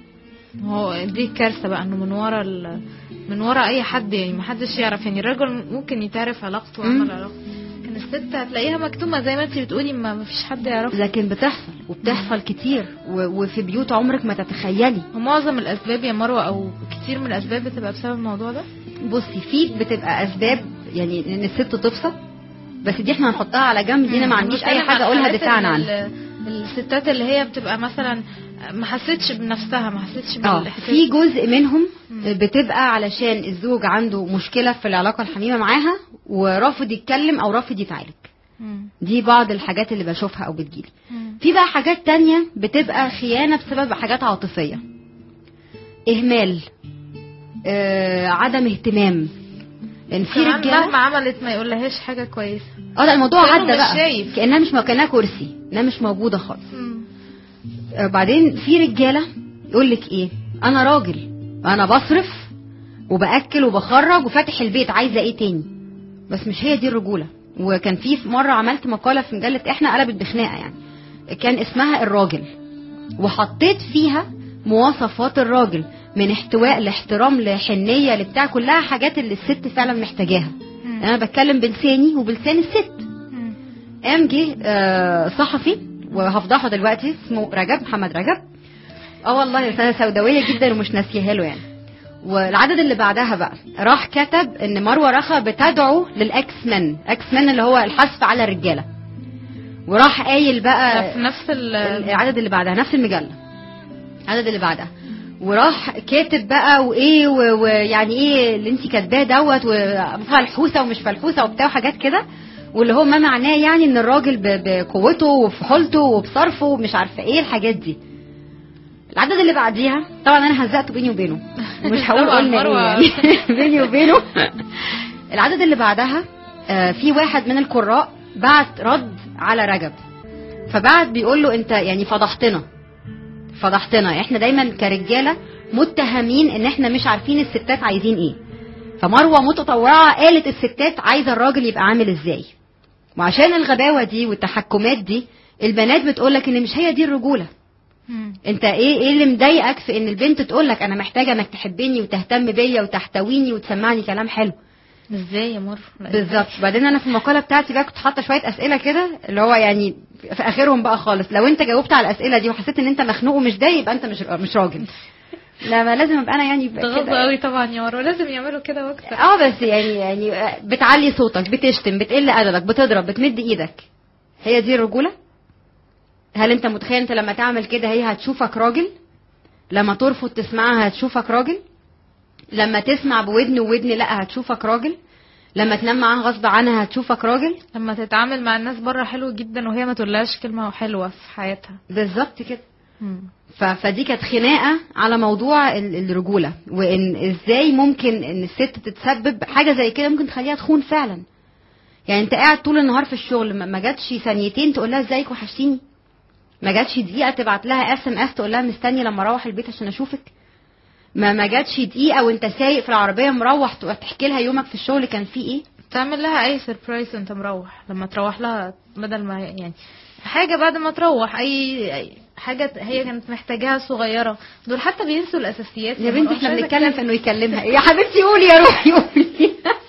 هو دي الكارثه بقى انه من ورا ال... من ورا اي حد يعني ما حدش يعرف يعني الراجل ممكن يتعرف علاقته مم. وعمل علاقته لكن الست هتلاقيها مكتومه زي ما انت بتقولي ما ما فيش حد يعرفها لكن بتحصل وبتحصل كتير و- وفي بيوت عمرك ما تتخيلي ومعظم الاسباب يا مروه او كتير من الاسباب بتبقى بسبب الموضوع ده بصي في بتبقى اسباب يعني ان الست تفصل بس دي احنا هنحطها على جنب دي انا ما عنديش اي بتكلم حاجه عن اقولها حالات دفاعا إن عنها ال- الستات اللي هي بتبقى مثلا ما حسيتش بنفسها ما حسيتش اه بالإحساس. في جزء منهم مم. بتبقى علشان الزوج عنده مشكله في العلاقه الحميمه معاها ورافض يتكلم او رافض يتعالج مم. دي بعض الحاجات اللي بشوفها او بتجيلي مم. في بقى حاجات تانية بتبقى خيانة بسبب حاجات عاطفية إهمال آه عدم اهتمام لأن في كمان رجالة مهما عملت ما يقولهاش حاجه كويسه اه لا الموضوع كأنه عدى مش بقى شايف. كأنها مش كأنها كرسي إنها مش موجودة خالص مم. آه بعدين في رجالة يقول لك إيه أنا راجل أنا بصرف وبأكل وبخرج وفاتح البيت عايزة إيه تاني بس مش هي دي الرجولة وكان في في مرة عملت مقالة في مجلة إحنا قلبت بخناقة يعني كان اسمها الراجل وحطيت فيها مواصفات الراجل من احتواء لاحترام لحنية لبتاع كلها حاجات اللي الست فعلا محتاجاها مم. انا بتكلم بلساني وبلسان الست مم. قام جه آه، صحفي وهفضحه دلوقتي اسمه رجب محمد رجب اه والله رسالة سوداوية جدا ومش ناسيها له يعني والعدد اللي بعدها بقى راح كتب ان مروه رخا بتدعو للاكس مان اكس مان اللي هو الحث على الرجاله وراح قايل بقى في نفس ال العدد اللي بعدها نفس المجله العدد اللي بعدها وراح كاتب بقى وايه و- ويعني ايه اللي انت كاتباه دوت وفلحوسه ومش فلحوسه وبتاع وحاجات كده واللي هو ما معناه يعني ان الراجل ب- بقوته وفحولته وبصرفه ومش عارفه ايه الحاجات دي العدد اللي بعديها طبعا انا هزقته بيني وبينه مش هقول طبعاً قلنا مروة. ايه يعني بيني وبينه العدد اللي بعدها آه، في واحد من القراء بعت رد على رجب فبعت بيقول له انت يعني فضحتنا فضحتنا احنا دايما كرجاله متهمين ان احنا مش عارفين الستات عايزين ايه فمروه متطوعه قالت الستات عايزه الراجل يبقى عامل ازاي وعشان الغباوه دي والتحكمات دي البنات بتقولك ان مش هي دي الرجوله مم. انت ايه ايه اللي مضايقك في ان البنت تقولك انا محتاجه انك تحبني وتهتم بيا وتحتويني وتسمعني كلام حلو ازاي يا مر لا، بالظبط بعدين انا في المقاله بتاعتي بقى كنت حاطه شويه اسئله كده اللي هو يعني في اخرهم بقى خالص لو انت جاوبت على الاسئله دي وحسيت ان انت مخنوق ومش ضايق يبقى انت مش مش راجل لا ما لازم ابقى انا يعني ده غلط كده قوي طبعا يا مروه لازم يعملوا كده واكتر اه بس يعني يعني بتعلي صوتك بتشتم بتقل ادبك بتضرب بتمد ايدك هي دي الرجوله هل انت متخيل انت لما تعمل كده هي هتشوفك راجل لما ترفض تسمعها هتشوفك راجل لما تسمع بودن وودن لا هتشوفك راجل لما تنام معاها غصب عنها هتشوفك راجل لما تتعامل مع الناس بره حلو جدا وهي ما تقولهاش كلمه حلوه في حياتها بالظبط كده مم. ف- فدي كانت خناقه على موضوع ال- الرجوله وان ازاي ممكن ان الست تتسبب حاجه زي كده ممكن تخليها تخون فعلا يعني انت قاعد طول النهار في الشغل ما- ما جاتش ثانيتين تقول لها ازيك وحشتيني ما جاتش دقيقه تبعت لها اس ام اس تقول لها مستني لما اروح البيت عشان اشوفك ما ما جاتش دقيقه وانت سايق في العربيه مروح تبقى تحكي لها يومك في الشغل كان فيه ايه تعمل لها اي سربرايز وانت مروح لما تروح لها بدل ما يعني حاجه بعد ما تروح اي أي حاجه هي كانت محتاجاها صغيره دول حتى بينسوا الاساسيات يا ما بنتي مش احنا عايزة بنتكلم في أتكلم. انه يكلمها يا حبيبتي قولي يا روحي قولي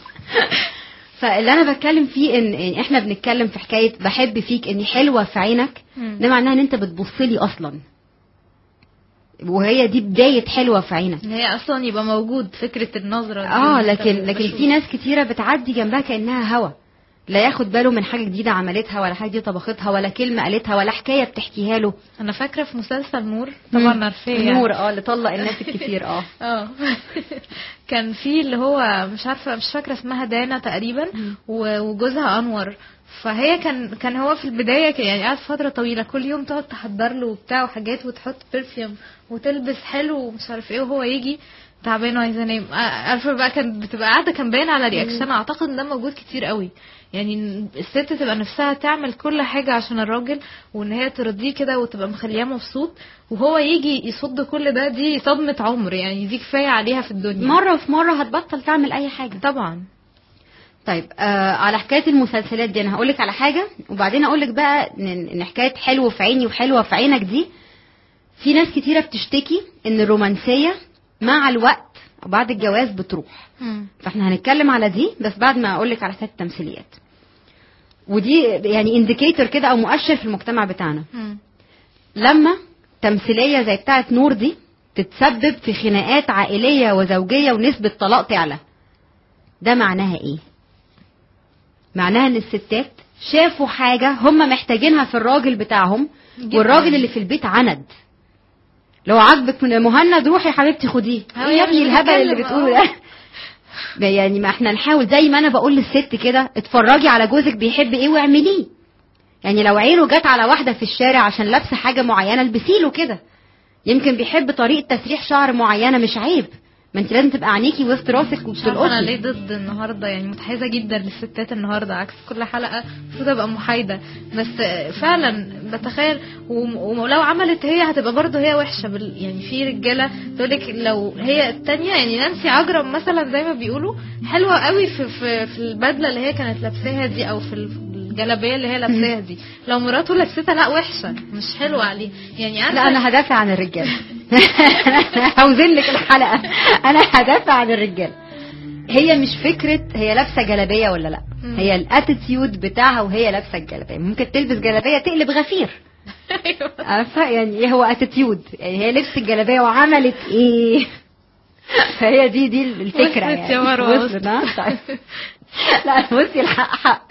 فاللي انا بتكلم فيه ان إن احنا بنتكلم في حكايه بحب فيك اني حلوه في عينك مم. ده معناها ان انت بتبصلي اصلا وهي دي بدايه حلوه في عينك ان هي اصلا يبقى موجود فكره النظره دي اه إن أنت لكن لكن بشوف. في ناس كتيره بتعدي جنبها كانها هوا لا ياخد باله من حاجه جديده عملتها ولا حاجه جديده طبختها ولا كلمه قالتها ولا حكايه بتحكيها له انا فاكره في مسلسل نور مم. طبعا عارفاه يعني. نور اه اللي طلق الناس الكتير اه اه كان في اللي هو مش عارفه مش فاكره اسمها دانا تقريبا و- وجوزها انور فهي كان كان هو في البدايه كان يعني قعد فتره طويله كل يوم تقعد تحضر له وبتاع وحاجات وتحط برفيوم وتلبس حلو ومش عارف ايه وهو يجي تعبان وعايزه انام آه، عارفه بقى كانت بتبقى قاعده كان باين على رياكشن اعتقد ان ده موجود كتير قوي يعني إن الست تبقى نفسها تعمل كل حاجه عشان الراجل وان هي ترضيه كده وتبقى مخلياه مبسوط وهو يجي يصد كل ده دي صدمه عمر يعني دي كفايه عليها في الدنيا مره في مره هتبطل تعمل اي حاجه طبعا طيب آه على حكايه المسلسلات دي انا هقول لك على حاجه وبعدين اقول لك بقى ان إن حكايه حلو في عيني وحلوه في عينك دي في ناس كتيره بتشتكي ان الرومانسيه مع الوقت وبعد الجواز بتروح فاحنا هنتكلم على دي بس بعد ما اقول لك على حكايه التمثيليات ودي يعني انديكيتور كده او مؤشر في المجتمع بتاعنا لما تمثيليه زي بتاعه نور دي تتسبب في خناقات عائليه وزوجيه ونسبه طلاق تعلى ده معناها ايه معناها ان الستات شافوا حاجه هم محتاجينها في الراجل بتاعهم جداً. والراجل اللي في البيت عند لو عاجبك من مهند روحي يا حبيبتي خديه هو ايه يا ابني يعني الهبل اللي بنتكلم، بتقوله آه. ده ده يعني ما احنا نحاول زي ما انا بقول للست كده اتفرجي على جوزك بيحب ايه واعمليه يعني لو عينه جت على واحده في الشارع عشان لابسه حاجه معينه البسيله كده يمكن بيحب طريقه تسريح شعر معينه مش عيب ما انت لازم تبقى عينيكي وسط راسك مش عارفه انا ليه وبتلقطي ضد النهارده يعني متحيزه جدا للستات النهارده عكس كل حلقه المفروض ابقى محايده بس فعلا بتخيل وم- ولو عملت هي هتبقى برضه هي وحشه بال يعني في رجاله تقولك لو هي التانية يعني نانسي عجرم مثلا زي ما بيقولوا حلوه قوي في في, في البدله اللي هي كانت لابساها دي او في الجلابيه اللي هي لابساها دي لو مراته لبستها لا وحشه مش حلوه عليه يعني عارفه لا انا هدافع عن الرجاله هوزن لك الحلقه انا هدافع عن الرجاله هي مش فكره هي لابسه جلابيه ولا لا مم. هي الاتيتيود بتاعها وهي لابسه الجلابيه ممكن تلبس جلابيه تقلب غفير أيوة. عارفه يعني ايه هو اتيتيود يعني هي لبست الجلابيه وعملت ايه فهي دي دي الفكره وصلت يعني يا مروة، وصلت وصلت. ها؟ طيب. لا بصي الحق حق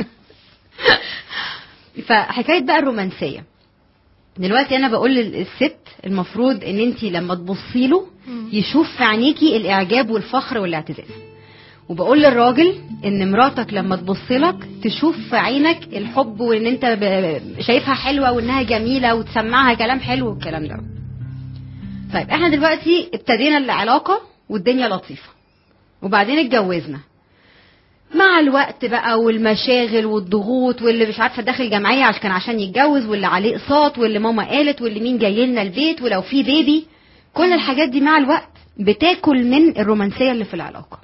فحكايه بقى الرومانسيه دلوقتي انا بقول للست المفروض ان انت لما تبصي له مم. يشوف في عينيكي الاعجاب والفخر والاعتزاز وبقول للراجل ان مراتك لما تبص لك تشوف في عينك الحب وان انت ب- شايفها حلوه وانها جميله وتسمعها كلام حلو والكلام ده طيب احنا دلوقتي ابتدينا العلاقه والدنيا لطيفه وبعدين اتجوزنا مع الوقت بقى والمشاغل والضغوط واللي مش عارفه داخل جمعيه عشان كان عشان يتجوز واللي عليه اقساط واللي ماما قالت واللي مين جاي لنا البيت ولو في بيبي كل الحاجات دي مع الوقت بتاكل من الرومانسيه اللي في العلاقه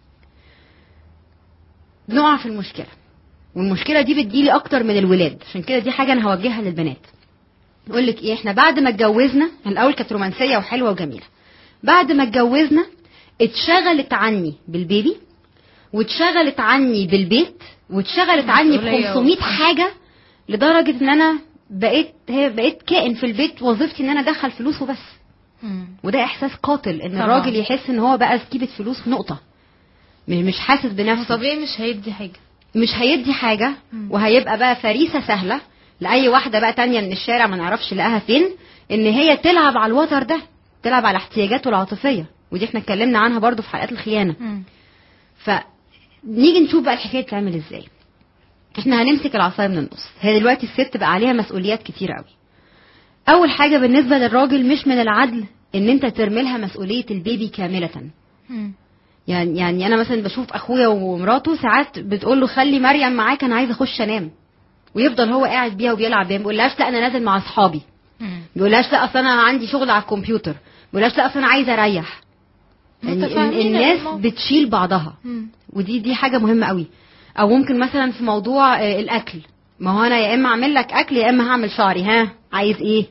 بنقع في المشكله والمشكله دي بتجيلي اكتر من الولاد عشان كده دي حاجه انا هوجهها للبنات يقول لك ايه احنا بعد ما اتجوزنا الاول كانت رومانسيه وحلوه وجميله بعد ما اتجوزنا اتشغلت عني بالبيبي واتشغلت عني بالبيت واتشغلت عني ب مسؤولية 500 و- حاجه لدرجه ان انا بقيت هي بقيت كائن في البيت وظيفتي ان انا ادخل فلوس وبس مم. وده احساس قاتل ان طبعا. الراجل يحس ان هو بقى سكيبه فلوس نقطه مش مش حاسس هو بنفسه طبيعي مش هيدي حاجه مش هيدي حاجة مم. وهيبقى بقى فريسة سهلة لأي واحدة بقى تانية من الشارع ما نعرفش لقاها فين إن هي تلعب على الوتر ده تلعب على احتياجاته العاطفية ودي احنا اتكلمنا عنها برضو في حلقات الخيانة مم. فنيجي نشوف بقى الحكاية بتعمل ازاي احنا هنمسك العصاية من النص هي دلوقتي الست بقى عليها مسؤوليات كتير قوي أول حاجة بالنسبة للراجل مش من العدل إن أنت ترملها مسؤولية البيبي كاملة مم. يعني يعني انا مثلا بشوف اخويا ومراته ساعات بتقول له خلي مريم معاك انا عايزه اخش انام ويفضل هو قاعد بيها وبيلعب بيها ما بيقولهاش لا انا نازل مع اصحابي مم. ما بيقولهاش لا اصل انا عندي شغل على الكمبيوتر ما بيقولهاش لا اصل انا عايزه اريح يعني ال- متفاهمين الناس الموضوع. بتشيل بعضها مم. ودي دي حاجه مهمه قوي او ممكن مثلا في موضوع آه، الاكل ما هو انا يا اما اعمل لك اكل يا اما هعمل شعري ها عايز ايه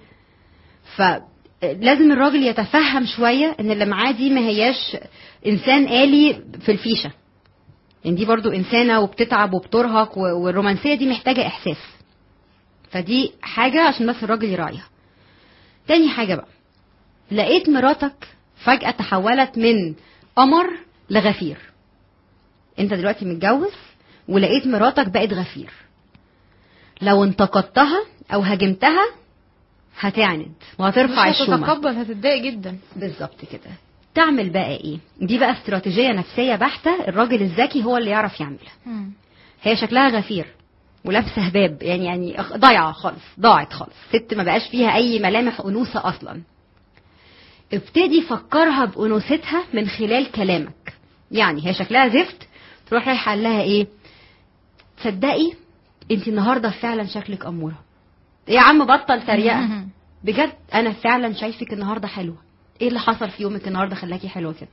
فلازم الراجل يتفهم شويه ان اللي معاه دي ما هياش انسان آلي في الفيشه يعني دي برضو انسانه وبتتعب وبترهق و- والرومانسيه دي محتاجه احساس فدي حاجه عشان بس الراجل يراعيها تاني حاجه بقى لقيت مراتك فجاه تحولت من قمر لغفير انت دلوقتي متجوز ولقيت مراتك بقت غفير لو انتقدتها او هاجمتها هتعند وهترفع مش الشومه هتتقبل هتتضايق جدا بالظبط كده تعمل بقى ايه دي بقى استراتيجيه نفسيه بحته الراجل الذكي هو اللي يعرف يعملها مم. هي شكلها غفير ولابسه هباب يعني يعني أخ- ضايعه خالص ضاعت خالص ست ما بقاش فيها اي ملامح انوثه اصلا ابتدي فكرها بانوثتها من خلال كلامك يعني هي شكلها زفت تروح رايحه قال لها ايه تصدقي انت النهارده فعلا شكلك اموره إيه يا عم بطل تريقه مم. بجد انا فعلا شايفك النهارده حلوه ايه اللي حصل في يومك النهارده خلاكي حلوه كده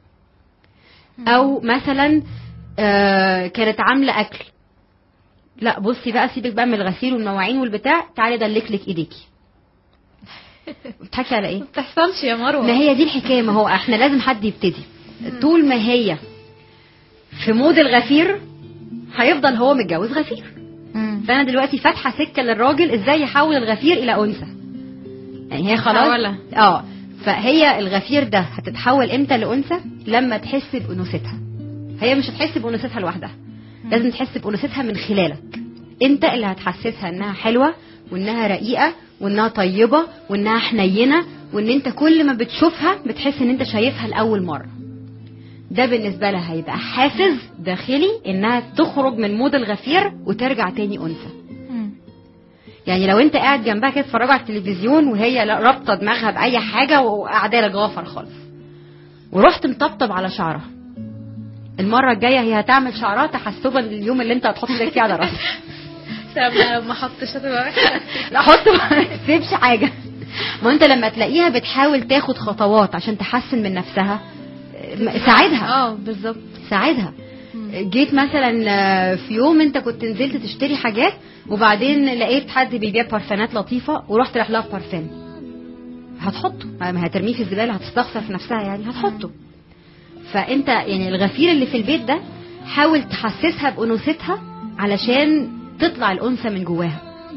او مثلا آه كانت عامله اكل لا بصي بقى سيبك بقى من الغسيل والمواعين والبتاع تعالي ادلك لك ايديكي بتحكي على ايه ما بتحصلش يا مروه ما هي دي الحكايه ما هو احنا لازم حد يبتدي طول ما هي في مود الغفير هيفضل هو متجوز غفير مم. فانا دلوقتي فاتحه سكه للراجل ازاي يحول الغفير الى انثى يعني هي خلاص محولة. اه فهي الغفير ده هتتحول امتى لانثى لما تحس بانوثتها هي مش هتحس بانوثتها لوحدها لازم تحس بانوثتها من خلالك انت اللي هتحسسها انها حلوه وانها رقيقه وانها طيبه وانها حنينه وان انت كل ما بتشوفها بتحس ان انت شايفها لاول مره ده بالنسبه لها هيبقى حافز داخلي انها تخرج من مود الغفير وترجع تاني انثى مم. يعني لو انت قاعد جنبها كده تتفرجوا على التلفزيون وهي لا- رابطه دماغها باي حاجه وقاعده لك غافر خالص ورحت مطبطب على شعرها المره الجايه هي هتعمل شعرها تحسبا لليوم اللي انت هتحط ايدك فيه على راسها طب لو ما حطش هتبقى وحشه لا حط ما تسيبش حاجه ما انت لما تلاقيها بتحاول تاخد خطوات عشان تحسن من نفسها اه، ساعدها اه بالظبط ساعدها جيت مثلا آه، في يوم انت كنت نزلت تشتري حاجات وبعدين لقيت حد بيبيع بارفانات لطيفه ورحت رايح لها بارفان هتحطه ما هترميه في الزباله هتستخسر في نفسها يعني هتحطه فانت يعني الغفير اللي في البيت ده حاول تحسسها بانوثتها علشان تطلع الانثى من جواها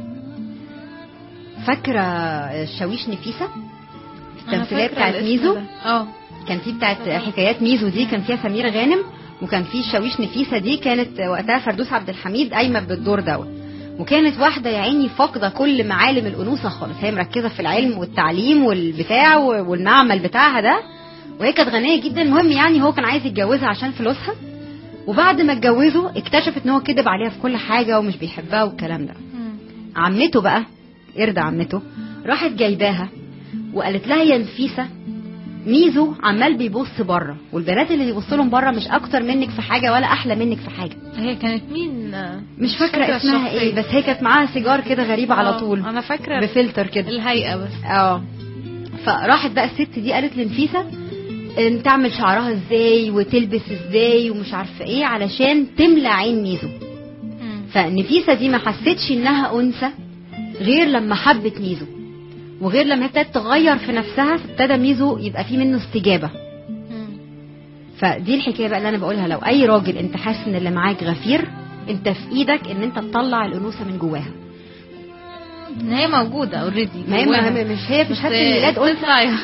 فاكره الشاويش نفيسه أنا التمثيليه فاكرة بتاعت الاسم ميزو ده. اه كان في بتاعت حكايات ميزو دي كان فيها سمير غانم وكان في شاويش نفيسه دي كانت وقتها فردوس عبد الحميد قايمه بالدور دوت وكانت واحده يا عيني فاقده كل معالم الانوثه خالص هي مركزه في العلم والتعليم والبتاع والمعمل بتاعها ده وهي كانت غنيه جدا المهم يعني هو كان عايز يتجوزها عشان فلوسها وبعد ما اتجوزوا اكتشفت ان هو كذب عليها في كل حاجه ومش بيحبها والكلام ده مم. عمته بقى قرد عمته راحت جايباها وقالت لها يا نفيسه ميزو عمال بيبص بره والبنات اللي بيبصوا لهم بره مش اكتر منك في حاجه ولا احلى منك في حاجه هي كانت مين آه، مش فاكره اسمها الشخصية. ايه بس هي كانت معاها سيجار كده غريب على آه، طول انا فاكره بفلتر كده الهيئه بس اه فراحت بقى الست دي قالت لنفيسه ان تعمل شعرها ازاي وتلبس ازاي ومش عارفه ايه علشان تملى عين ميزو مم. فنفيسه دي ما حستش انها انثى غير لما حبت ميزو وغير لما هي ابتدت تغير في نفسها ابتدى ميزو يبقى في منه استجابه مم. فدي الحكايه بقى اللي انا بقولها لو اي راجل انت حاسس ان اللي معاك غفير انت في ايدك ان انت تطلع الانوثه من جواها ان هي موجوده اوريدي ما هي ما- مش هي في شهاده الميلاد قلت ايوه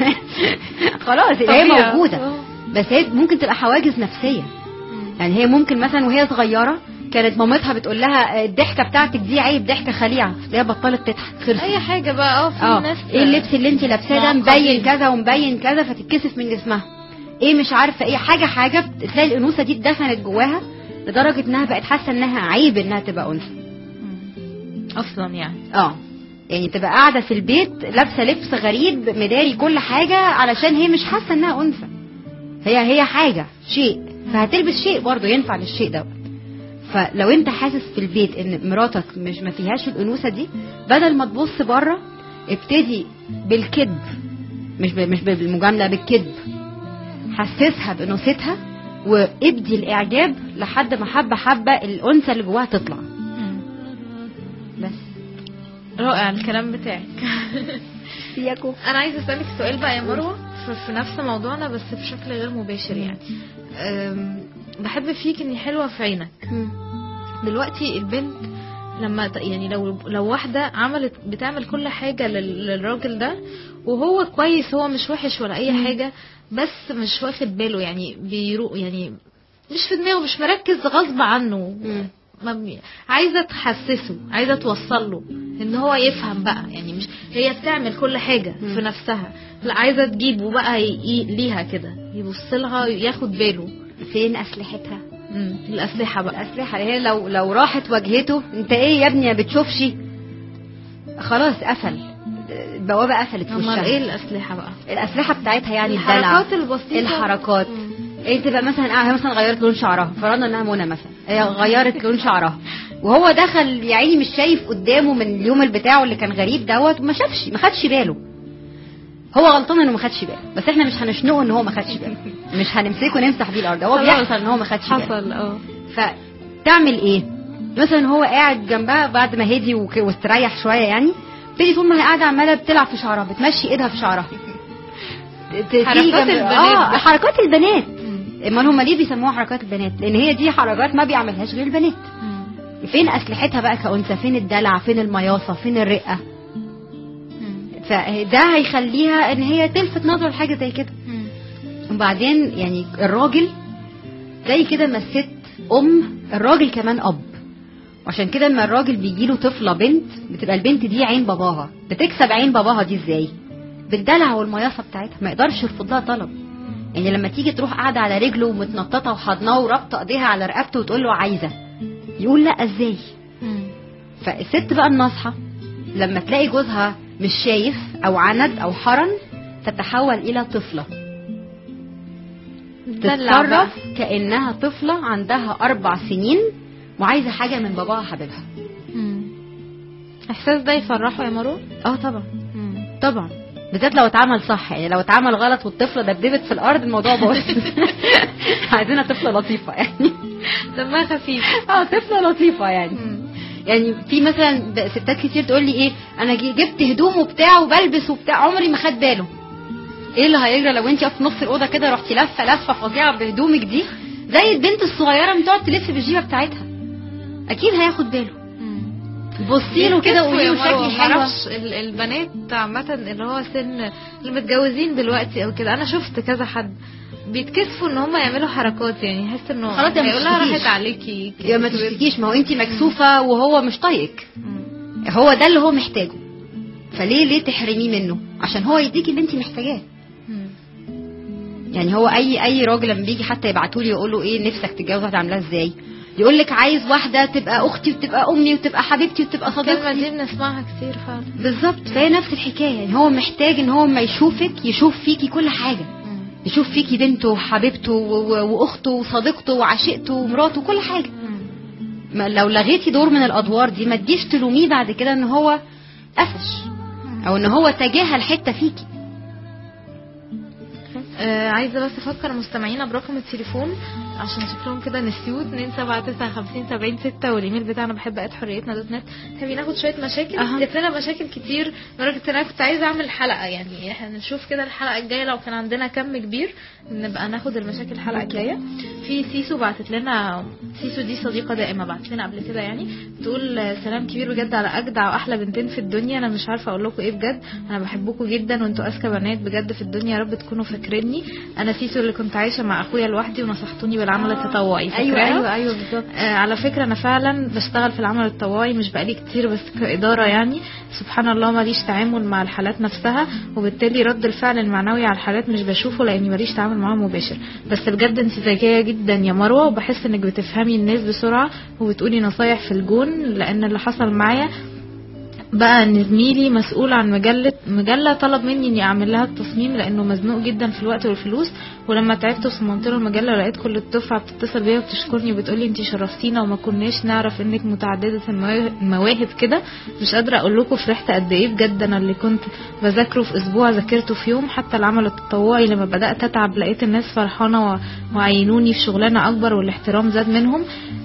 خلاص هي طبيعة. موجوده آه. بس هي ممكن تبقى حواجز نفسيه يعني هي ممكن مثلا وهي صغيره كانت مامتها بتقول لها الضحكه بتاعتك دي عيب ضحكه خليعه هي بطلت تضحك خلصت اي حاجه بقى اه في اه ناس ايه اللبس اللي انت لابساه ده مبين معقدين. كذا ومبين كذا فتتكسف من جسمها ايه مش عارفه ايه حاجه حاجه تلاقي الانوثه دي اتدفنت جواها لدرجه انها بقت حاسه انها عيب انها تبقى انثى مم. اصلا يعني اه يعني تبقى قاعده في البيت لابسه لبس غريب مداري كل حاجه علشان هي مش حاسه انها انثى هي هي حاجه شيء فهتلبس شيء برضه ينفع للشيء ده فلو انت حاسس في البيت ان مراتك مش ما فيهاش الانوثه دي بدل ما تبص بره ابتدي بالكذب مش ب- مش بالمجامله بالكذب حسسها بانوثتها وابدي الاعجاب لحد ما حبه حبه الانثى اللي جواها تطلع مم. رائع الكلام بتاعك ياكو انا عايزه اسالك سؤال بقى يا مروه في- في نفس موضوعنا بس بشكل غير مباشر يعني أم، بحب فيك اني حلوه في عينك دلوقتي البنت لما ت- يعني لو لو واحده عملت بتعمل كل حاجه لل- للراجل ده وهو كويس هو مش وحش ولا اي حاجه بس مش واخد باله يعني بيروق يعني مش في دماغه مش مركز غصب عنه ما بي... عايزه تحسسه عايزه توصل له ان هو يفهم بقى يعني مش هي بتعمل كل حاجه في نفسها لا عايزه تجيبه بقى ي... ي... ليها كده يبص لها ياخد باله فين اسلحتها مم. الاسلحه بقى الاسلحه هي لو لو راحت واجهته انت ايه يا ابني ما بتشوفش خلاص قفل البوابه قفلت في امال وشها ايه الاسلحه بقى الاسلحه بتاعتها يعني الدلع الحركات البسيطه الحركات مم. ايه تبقى مثلا اه هي مثلا غيرت لون شعرها فرضنا انها منى مثلا هي غيرت لون شعرها وهو دخل يا عيني مش شايف قدامه من اليوم بتاعه اللي كان غريب دوت وما شافش ما خدش باله هو غلطان انه ما خدش باله بس احنا مش هنشنقه ان هو ما خدش باله مش هنمسكه نمسح بيه الارض هو خلاص. بيحصل ان هو ما خدش باله حصل اه فتعمل ايه مثلا هو قاعد جنبها بعد ما هدي وك- واستريح شويه يعني تيجي طول ما هي قاعده عماله بتلعب في شعرها بتمشي ايدها في شعرها ت- ت- تيجي حركات جنب- البنات اه بقى. حركات البنات مم. امال هم ليه بيسموها حركات البنات لان هي دي حركات ما بيعملهاش غير البنات مم. فين اسلحتها بقى كانثى فين الدلع فين المياصه فين الرقه مم. فده هيخليها ان هي تلفت نظر لحاجه زي كده مم. وبعدين يعني الراجل زي كده ما الست ام الراجل كمان اب وعشان كده لما الراجل بيجيله طفله بنت بتبقى البنت دي عين باباها بتكسب عين باباها دي ازاي بالدلع والمياصه بتاعتها ما يقدرش يرفض لها طلب يعني لما تيجي تروح قاعده على رجله ومتنططه وحضناه ورابطه ايديها على رقبته وتقول له عايزه يقول لا ازاي مم. فالست بقى الناصحه لما تلاقي جوزها مش شايف او عند او حرن تتحول الى طفله دلع بقى. تتصرف كانها طفله عندها اربع سنين وعايزه حاجه من باباها حبيبها مم. احساس ده يفرحه يا مروه اه طبعا مم. طبعا بالذات لو اتعمل صح يعني لو اتعمل غلط والطفله دبدبت في الارض الموضوع باظ عايزينها طفله لطيفه يعني دمها خفيف اه طفله لطيفه يعني مم. يعني في مثلا ب- ستات كتير تقول لي ايه انا جي- جبت هدوم وبتاع وبلبس وبتاع عمري ما خد باله ايه اللي هيجرى لو انت في نص الاوضه كده رحتي لفه لفه فظيعه بهدومك دي زي البنت الصغيره اللي بتقعد تلف بالجيبه بتاعتها اكيد هياخد باله مم. بصي له كده وقولي له بيتكسفوا يا شكلي مروة، حلوه معرفش ال- البنات عامة اللي هو سن المتجوزين دلوقتي او كده انا شفت كذا حد بيتكسفوا ان هم يعملوا حركات يعني يحس انه خلاص يا ما هيقول لها تشتكيش. راحت عليكي يا ما تشتكيش ما هو انت مكسوفه وهو مش طايقك مم. هو ده اللي هو محتاجه فليه ليه تحرميه منه عشان هو يديكي اللي انت محتاجاه مم. يعني هو اي اي راجل لما بيجي حتى يبعتوا لي يقول له ايه نفسك تتجوز واحده عاملاها ازاي يقول لك عايز واحده تبقى اختي وتبقى امي وتبقى حبيبتي وتبقى الكلمة صديقتي دي بنسمعها كتير فعلا بالظبط فهي نفس الحكايه يعني هو محتاج ان هو ما يشوفك يشوف فيكي كل حاجه مم. يشوف فيكي بنته وحبيبته و- و- واخته وصديقته وعشيقته ومراته وكل حاجه مم. ما لو لغيتي دور من الادوار دي ما تجيش تلوميه بعد كده ان هو قفش او ان هو تجاهل حته فيكي آه عايزه بس افكر مستمعينا برقم التليفون عشان شكلهم كده نسيوه 2795076 والايميل بتاعنا بحب ات حريتنا دوت نت تحبي ناخد شويه مشاكل أها. جات لنا مشاكل كتير لدرجه ان انا كنت عايزه اعمل حلقه يعني احنا نشوف كده الحلقه الجايه لو كان عندنا كم كبير نبقى ناخد المشاكل الحلقه الجايه في سيسو بعتت لنا سيسو دي صديقه دائمه بعتت لنا قبل كده يعني بتقول آه، سلام كبير بجد على اجدع واحلى بنتين في الدنيا انا مش عارفه اقول لكم ايه بجد انا بحبكم جدا وانتوا اذكى بنات بجد في الدنيا يا رب تكونوا فاكريني انا سيسو اللي كنت عايشه مع اخويا لوحدي ونصحتوني بالعمل التطوعي فاكراها؟ ايوه بالظبط آه على فكرة أنا فعلا بشتغل في العمل التطوعي مش بقالي كتير بس كإدارة يعني سبحان الله ماليش تعامل مع الحالات نفسها وبالتالي رد الفعل المعنوي على الحالات مش بشوفه لأني ماليش تعامل معاهم مباشر بس بجد انت ذكية جدا يا مروة وبحس انك بتفهمي الناس بسرعة وبتقولي نصايح في الجون لأن اللي حصل معايا بقى ان زميلي مسؤول عن مجلة مجلة طلب مني اني اعمل لها التصميم لانه مزنوق جدا في الوقت والفلوس ولما تعبت وصممت له المجلة لقيت كل الدفعة بتتصل بيا وبتشكرني وبتقولي انتي شرفتينا وما كناش نعرف انك متعددة المواهب- المواهب كده مش قادرة اقول لكم فرحت قد ايه بجد انا اللي كنت بذاكره في اسبوع ذاكرته في يوم حتى العمل التطوعي لما بدأت اتعب لقيت الناس فرحانة و- وعينوني في شغلانة اكبر والاحترام زاد منهم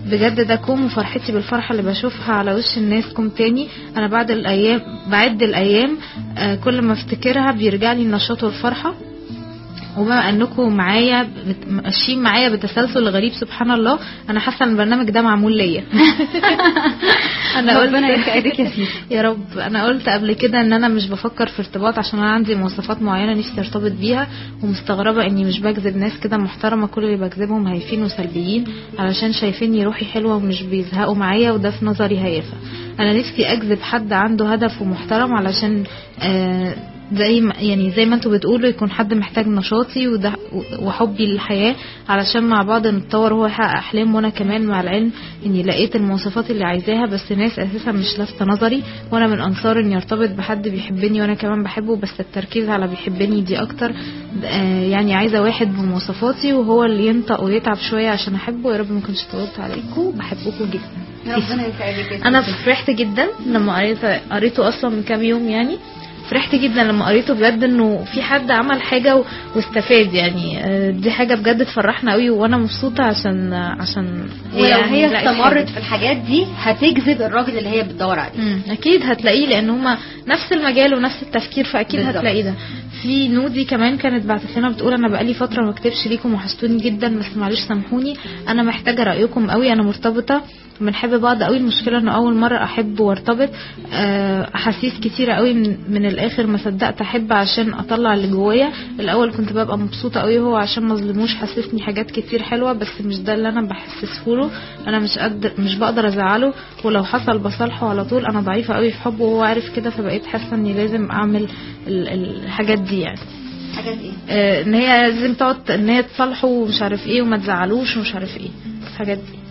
بجد ده كوم وفرحتي بالفرحة اللي بشوفها على وش الناس كوم تاني انا بعد الايام بعد الايام آه، كل ما افتكرها بيرجع لي النشاط والفرحة وبما انكم معايا بت- ماشيين معايا بتسلسل غريب سبحان الله انا حاسه ان البرنامج ده معمول ليا انا قلت ربنا يسعدك يا سيدي. يا رب انا قلت قبل كده ان انا مش بفكر في ارتباط عشان انا عندي مواصفات معينه نفسي ارتبط بيها ومستغربه اني مش بجذب ناس كده محترمه كل اللي بجذبهم هايفين وسلبيين علشان شايفيني روحي حلوه ومش بيزهقوا معايا وده في نظري هيافه انا نفسي اجذب حد عنده هدف ومحترم علشان آه زي ما يعني زي ما انتوا بتقولوا يكون حد محتاج نشاطي وده وحبي للحياه علشان مع بعض نتطور هو يحقق احلام وانا كمان مع العلم اني لقيت المواصفات اللي عايزاها بس ناس اساسا مش لافته نظري وانا من انصار اني ارتبط بحد بيحبني وانا كمان بحبه بس التركيز على بيحبني دي اكتر آه يعني عايزه واحد بمواصفاتي وهو اللي ينطق ويتعب شويه عشان احبه يا رب ما كنتش طولت عليكم بحبكم جدا ربنا يسعدك يا انا سيدي. فرحت جدا لما قريت قريته اصلا من كام يوم يعني فرحت جدا لما قريته بجد انه في حد عمل حاجه و- واستفاد يعني آه، دي حاجه بجد تفرحنا قوي وانا مبسوطه عشان عشان ولو يعني هي لقيت استمرت حاجة. في الحاجات دي هتجذب الراجل اللي هي بتدور عليه مم، اكيد هتلاقيه لان هما نفس المجال ونفس التفكير فاكيد بالظبط. هتلاقيه ده في نودي كمان كانت بعتت لنا بتقول انا بقالي فتره ما كتبش ليكم وحشتوني جدا بس معلش سامحوني انا محتاجه رايكم قوي انا مرتبطه بنحب بعض قوي المشكله انه اول مره احب وارتبط آه، احاسيس كتيره قوي من, من الاخر ما صدقت احب عشان اطلع اللي جوايا الاول كنت ببقى مبسوطه قوي هو عشان ما ظلموش حسسني حاجات كتير حلوه بس مش ده اللي انا بحسسه له انا مش قادر مش بقدر ازعله ولو حصل بصالحه على طول انا ضعيفه قوي في حبه وهو عارف كده فبقيت حاسه اني لازم اعمل ال- الحاجات دي يعني حاجات ايه آه، ان هي لازم تقعد ان هي تصالحه ومش عارف ايه وما تزعلوش ومش عارف ايه الحاجات دي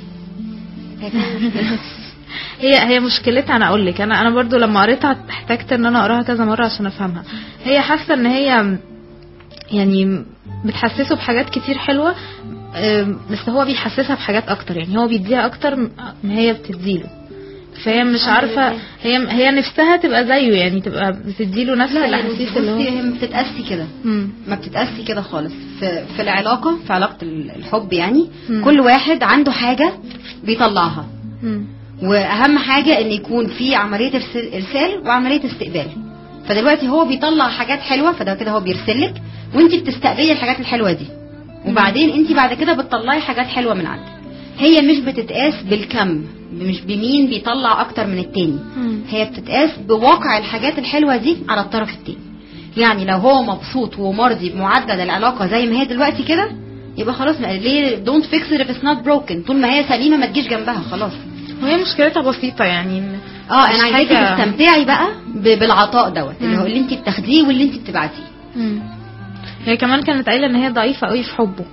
هي هي مشكلتها انا اقول لك انا انا برضو لما قريتها احتجت ان انا اقراها كذا مره عشان افهمها هي حاسه ان هي يعني بتحسسه بحاجات كتير حلوه آم، بس هو بيحسسها بحاجات اكتر يعني هو بيديها اكتر ما هي بتديله فهي مش عارفه هي هي نفسها تبقى زيه يعني تبقى بتديله نفس لا يعني الاحاسيس اللي بصي هو هي ما بتتقاسي كده مم. ما بتتقاسي كده خالص في, في العلاقه في علاقه ال- الحب يعني مم. كل واحد عنده حاجه بيطلعها مم. واهم حاجه ان يكون في عمليه إرس- ارسال وعمليه استقبال فدلوقتي هو بيطلع حاجات حلوه فده كده هو بيرسلك وانت بتستقبلي الحاجات الحلوه دي وبعدين انت بعد كده بتطلعي حاجات حلوه من عندك هي مش بتتقاس بالكم مش بمين بيطلع اكتر من التاني مم. هي بتتقاس بواقع الحاجات الحلوه دي على الطرف التاني يعني لو هو مبسوط ومرضي بمعدل العلاقه زي ما هي دلوقتي كده يبقى خلاص ما ليه دونت فيكس if it's not broken طول ما هي سليمه ما تجيش جنبها خلاص وهي مشكلتها بسيطه يعني إن- اه مش انا عايزاكي حاجة- تستمتعي بقى ب- بالعطاء دوت اللي مم. هو اللي انت بتاخديه واللي انت بتبعتيه مم. هي كمان كانت قايله ان هي ضعيفه قوي في حبه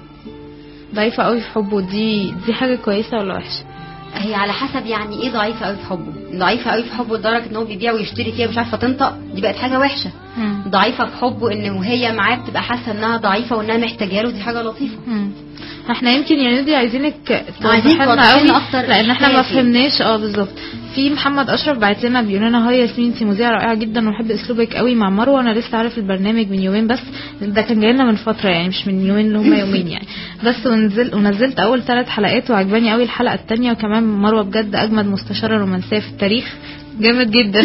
ضعيفه قوي في حبه دي دي حاجه كويسه ولا وحشه هي على حسب يعني ايه ضعيفه قوي في حبه ضعيفه قوي في حبه لدرجه ان هو بيبيع ويشتري فيها مش عارفه تنطق دي بقت حاجه وحشه مم. ضعيفه في حبه ان وهي معاه بتبقى حاسه انها ضعيفه وانها محتاجه له دي حاجه لطيفه مم. احنا يمكن يا نودي عايزينك عايزين توضحي لنا توضحي قوي لنا أكتر لان احنا ما الحكاية دي. فهمناش اه بالظبط في محمد اشرف بعت لنا بيقول لنا هاي ياسمين انت مذيعه رائعه جدا وبحب اسلوبك قوي مع مروه انا لسه عارف البرنامج من يومين بس ده كان جاي لنا من فتره يعني مش من يومين اللي هم يومين يعني بس ونزل ونزلت اول ثلاث حلقات وعجباني قوي الحلقه الثانيه وكمان مروه بجد اجمد مستشاره رومانسيه في التاريخ جامد جدا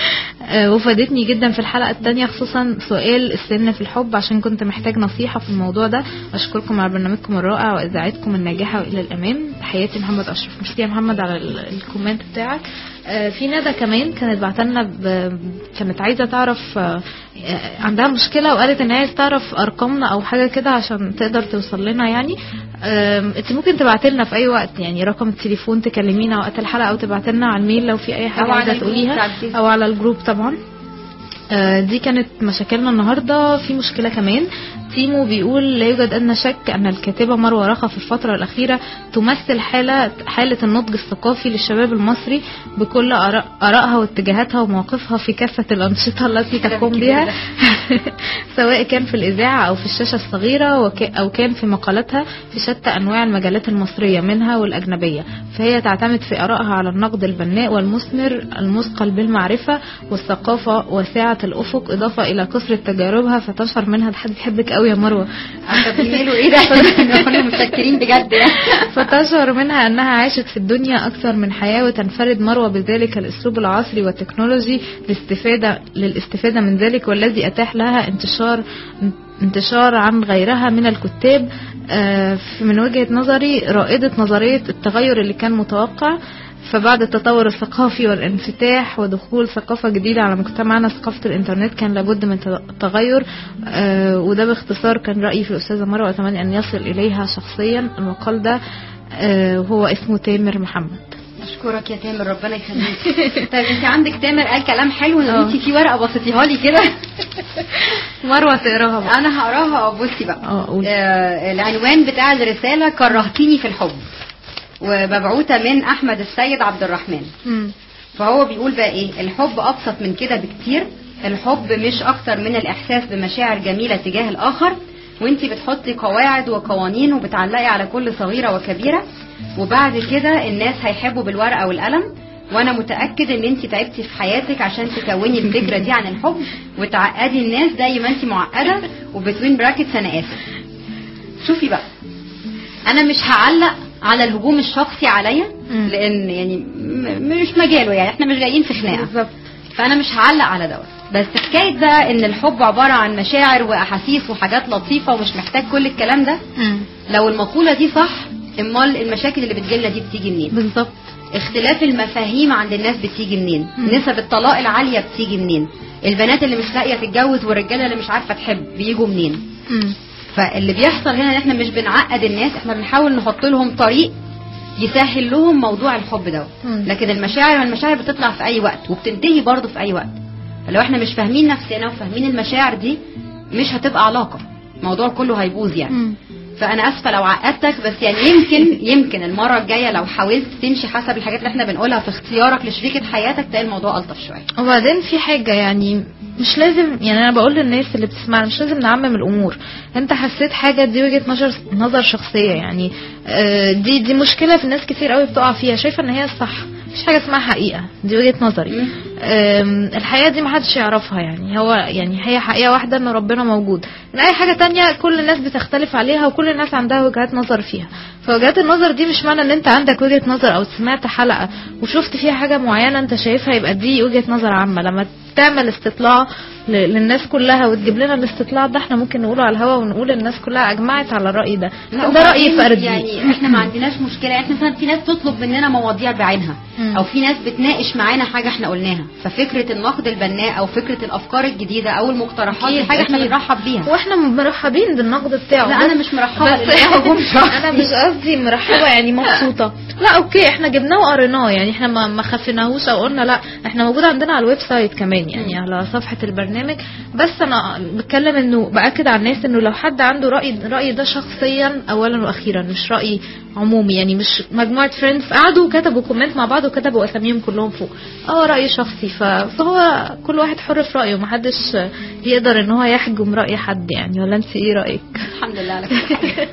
آه، وفادتني جدا في الحلقه الثانيه خصوصا سؤال السن في الحب عشان كنت محتاج نصيحه في الموضوع ده اشكركم على برنامجكم الرائع واذاعتكم الناجحه والى الامام تحياتي محمد اشرف ميرسي يا محمد على ال- الكومنت بتاعك آه، في ندى كمان كانت بعتلنا ب... كانت عايزه تعرف آه، آه، عندها مشكله وقالت ان هي عايزه تعرف ارقامنا او حاجه كده عشان تقدر توصل لنا يعني آم، انت ممكن تبعت لنا في اي وقت يعني رقم التليفون تكلمينا وقت الحلقه او تبعت لنا على الميل لو في اي حاجه أو على عايزه الجروب بتاع تقوليها الفيسبوك. او على الجروب طبعا آه، دي كانت مشاكلنا النهارده في مشكله كمان تيمو بيقول لا يوجد ادنى شك ان الكاتبه مروه رخا في الفتره الاخيره تمثل حاله حاله النضج الثقافي للشباب المصري بكل آراء- ارائها واتجاهاتها ومواقفها في كافه الانشطه التي كلام تقوم كبير بها ده. سواء كان في الإذاعة أو في الشاشة الصغيرة وك- أو كان في مقالاتها في شتى أنواع المجالات المصرية منها والأجنبية فهي تعتمد في آرائها على النقد البناء والمثمر المثقل بالمعرفة والثقافة واسعة الأفق إضافة إلى كثرة تجاربها فتشعر منها ده حد بيحبك قوي قوي يا مروه بتعملوا ايه ده احنا متشكرين بجد يعني فتشعر منها أنها عاشت في الدنيا أكثر من حياة وتنفرد مروة بذلك الأسلوب العصري والتكنولوجي للاستفادة للاستفادة من ذلك والذي أتاح لها انتشار انتشار عن غيرها من الكتاب آه، من وجهة نظري رائدة نظرية التغير اللي كان متوقع فبعد التطور الثقافي والانفتاح ودخول ثقافة جديدة على مجتمعنا ثقافة الإنترنت كان لابد من تغير آه، وده باختصار كان رأيي في الأستاذة مروة وأتمنى أن يصل إليها شخصيا المقال ده آه، وهو اسمه تامر محمد اشكرك يا تامر ربنا يخليك طيب انت عندك تامر قال كلام حلو ان اه. انت في ورقه بسطيها لي كده مروة تقراها بقى انا هقراها بصي بقى اه، قولي. آه العنوان بتاع الرساله كرهتيني في الحب ومبعوثه من احمد السيد عبد الرحمن مم. فهو بيقول بقى ايه الحب ابسط من كده بكتير الحب مش اكتر من الاحساس بمشاعر جميله تجاه الاخر وانتي بتحطي قواعد وقوانين وبتعلقي على كل صغيره وكبيره وبعد كده الناس هيحبوا بالورقه والقلم وانا متاكد ان انت تعبتي في حياتك عشان تكوني الفكره دي عن الحب وتعقدي الناس زي ما انت معقده وبتوين براكتس انا اسف شوفي بقى انا مش هعلق على الهجوم الشخصي عليا مم. لان يعني م- مش مجاله يعني احنا مش جايين في خناقه بالظبط فانا مش هعلق على دوت بس حكايه بقى ان الحب عباره عن مشاعر واحاسيس وحاجات لطيفه ومش محتاج كل الكلام ده مم. لو المقوله دي صح امال المشاكل اللي بتجيلنا دي بتيجي منين بالظبط اختلاف المفاهيم عند الناس بتيجي منين مم. نسب الطلاق العاليه بتيجي منين البنات اللي مش لاقيه تتجوز والرجاله اللي مش عارفه تحب بيجوا منين مم. فاللي بيحصل هنا ان احنا مش بنعقد الناس احنا بنحاول نحط لهم طريق يسهل لهم موضوع الحب دوت مم. لكن المشاعر المشاعر بتطلع في اي وقت وبتنتهي برضه في اي وقت فلو احنا مش فاهمين نفسنا وفاهمين المشاعر دي مش هتبقى علاقه الموضوع كله هيبوظ يعني مم. فانا اسفه لو عقدتك بس يعني يمكن يمكن المره الجايه لو حاولت تمشي حسب الحاجات اللي احنا بنقولها في اختيارك لشريكه حياتك تلاقي الموضوع الطف شويه وبعدين في حاجة يعني مش لازم يعني انا بقول للناس اللي بتسمعنا مش لازم نعمم الامور انت حسيت حاجة دي وجهة نظر نظر شخصية يعني آه، دي دي مشكلة في ناس كتير قوي بتقع فيها شايفة ان هي الصح مفيش حاجة اسمها حقيقة دي وجهة نظري مم. آم، الحقيقة دي محدش يعرفها يعني هو يعني هي حقيقة واحدة ان ربنا موجود من اي حاجة تانية كل الناس بتختلف عليها وكل الناس عندها وجهات نظر فيها فوجهات النظر دي مش معنى ان انت عندك وجهة نظر او سمعت حلقة وشفت فيها حاجة معينة انت شايفها يبقى دي وجهة نظر عامة لما تعمل استطلاع ل- للناس كلها وتجيب لنا الاستطلاع ده احنا ممكن نقوله على الهوا ونقول الناس كلها اجمعت على الرأي ده لا، ده رأي وبعدين فردي يعني احنا ما عندناش مشكله يعني مثلا في ناس تطلب مننا مواضيع بعينها مم. او في ناس بتناقش معانا حاجه احنا قلناها ففكره النقد البناء او فكره الافكار الجديده او المقترحات دي أكيد، حاجه احنا أكيد. بنرحب بيها واحنا مرحبين بالنقد بتاعه لا بس- انا مش مرحبه بس لأن ده هجوم شخصي. انا مش قصدي مرحبه يعني مبسوطه لا اوكي احنا جبناه وقريناه يعني احنا ما ما خفيناهوش او قلنا لا احنا موجود عندنا على الويب سايت كمان يعني على صفحه البرنامج بس انا بتكلم انه باكد على الناس انه لو حد عنده راي راي ده شخصيا اولا واخيرا مش راي عمومي يعني مش مجموعه فريندز قعدوا وكتبوا كومنت مع بعض وكتبوا اساميهم كلهم فوق اه راي شخصي ف- فهو كل واحد حر في رايه محدش يقدر ان هو يحجم راي حد يعني ولا انت ايه رايك الحمد لله على كل حال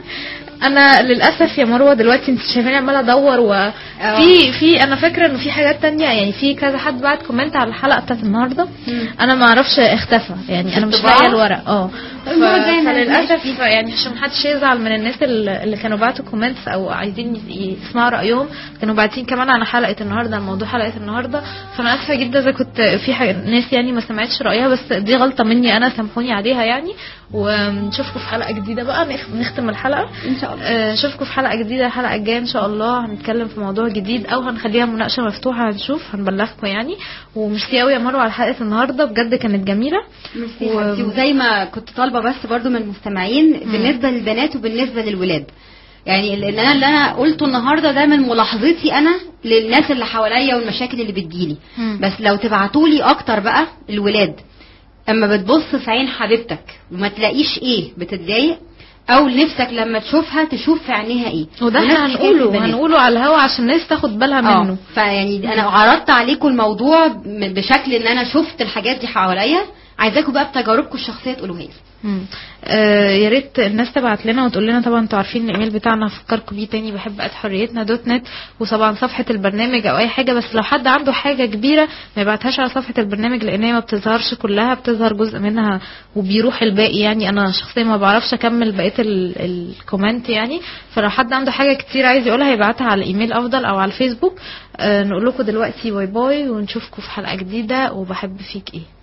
انا للاسف يا مروه دلوقتي انت شايفاني عماله ادور وفي في انا فاكره انه في حاجات تانية يعني في كذا حد بعت كومنت على الحلقه بتاعت النهارده مم. انا ما اعرفش اختفى يعني انا مش الطباعة؟ لاقيه الورق اه ف- المرة الجاية ما نناقش فللاسف يعني عشان محدش يزعل من الناس اللي اللي كانوا بعتوا كومنتس او عايزين ي- يسمعوا رايهم كانوا باعتين كمان على حلقه النهارده الموضوع حلقه النهارده فانا اسفه جدا اذا كنت في حاجة ناس يعني ما سمعتش رايها بس دي غلطه مني انا سامحوني عليها يعني ونشوفكم في حلقه جديده بقى نخ- نختم الحلقه ان شاء الله آه، اشوفكم في حلقه جديده الحلقه الجايه ان شاء الله هنتكلم في موضوع جديد او هنخليها مناقشه مفتوحه هنشوف هنبلغكم يعني وميرسي قوي يا مروه على حلقه النهارده بجد كانت جميله ميرسي و- يا حبيبتي. وزي ما كنت طالبه بس برضو من المستمعين بالنسبه للبنات وبالنسبه للولاد يعني لان انا اللي انا قلته النهارده ده من ملاحظتي انا للناس اللي حواليا والمشاكل اللي بتجيلي مم. بس لو تبعتوا لي اكتر بقى الولاد اما بتبص في عين حبيبتك وما تلاقيش ايه بتتضايق او نفسك لما تشوفها تشوف في عينيها ايه وده ونفس احنا الحكاية في هنقوله البنات. هنقوله على الهوا عشان الناس تاخد بالها اه منه فيعني انا عرضت عليكم الموضوع م- بشكل ان انا شفت الحاجات دي حواليا عايزاكم بقى بتجاربكم الشخصيه تقولوها لي مم. آه يا ريت الناس تبعت لنا وتقول لنا طبعا انتوا عارفين الايميل بتاعنا هفكركم بيه تاني بحب ات حريتنا دوت نت وطبعا صفحه البرنامج او اي حاجه بس لو حد عنده حاجه كبيره ما يبعتهاش على صفحه البرنامج لان هي ما بتظهرش كلها بتظهر جزء منها وبيروح الباقي يعني انا شخصيا ما بعرفش اكمل بقيه ال- الكومنت يعني فلو حد عنده حاجه كتير عايز يقولها يبعتها على الايميل افضل او على الفيسبوك آه نقول لكم دلوقتي باي باي ونشوفكم في حلقه جديده وبحب فيك ايه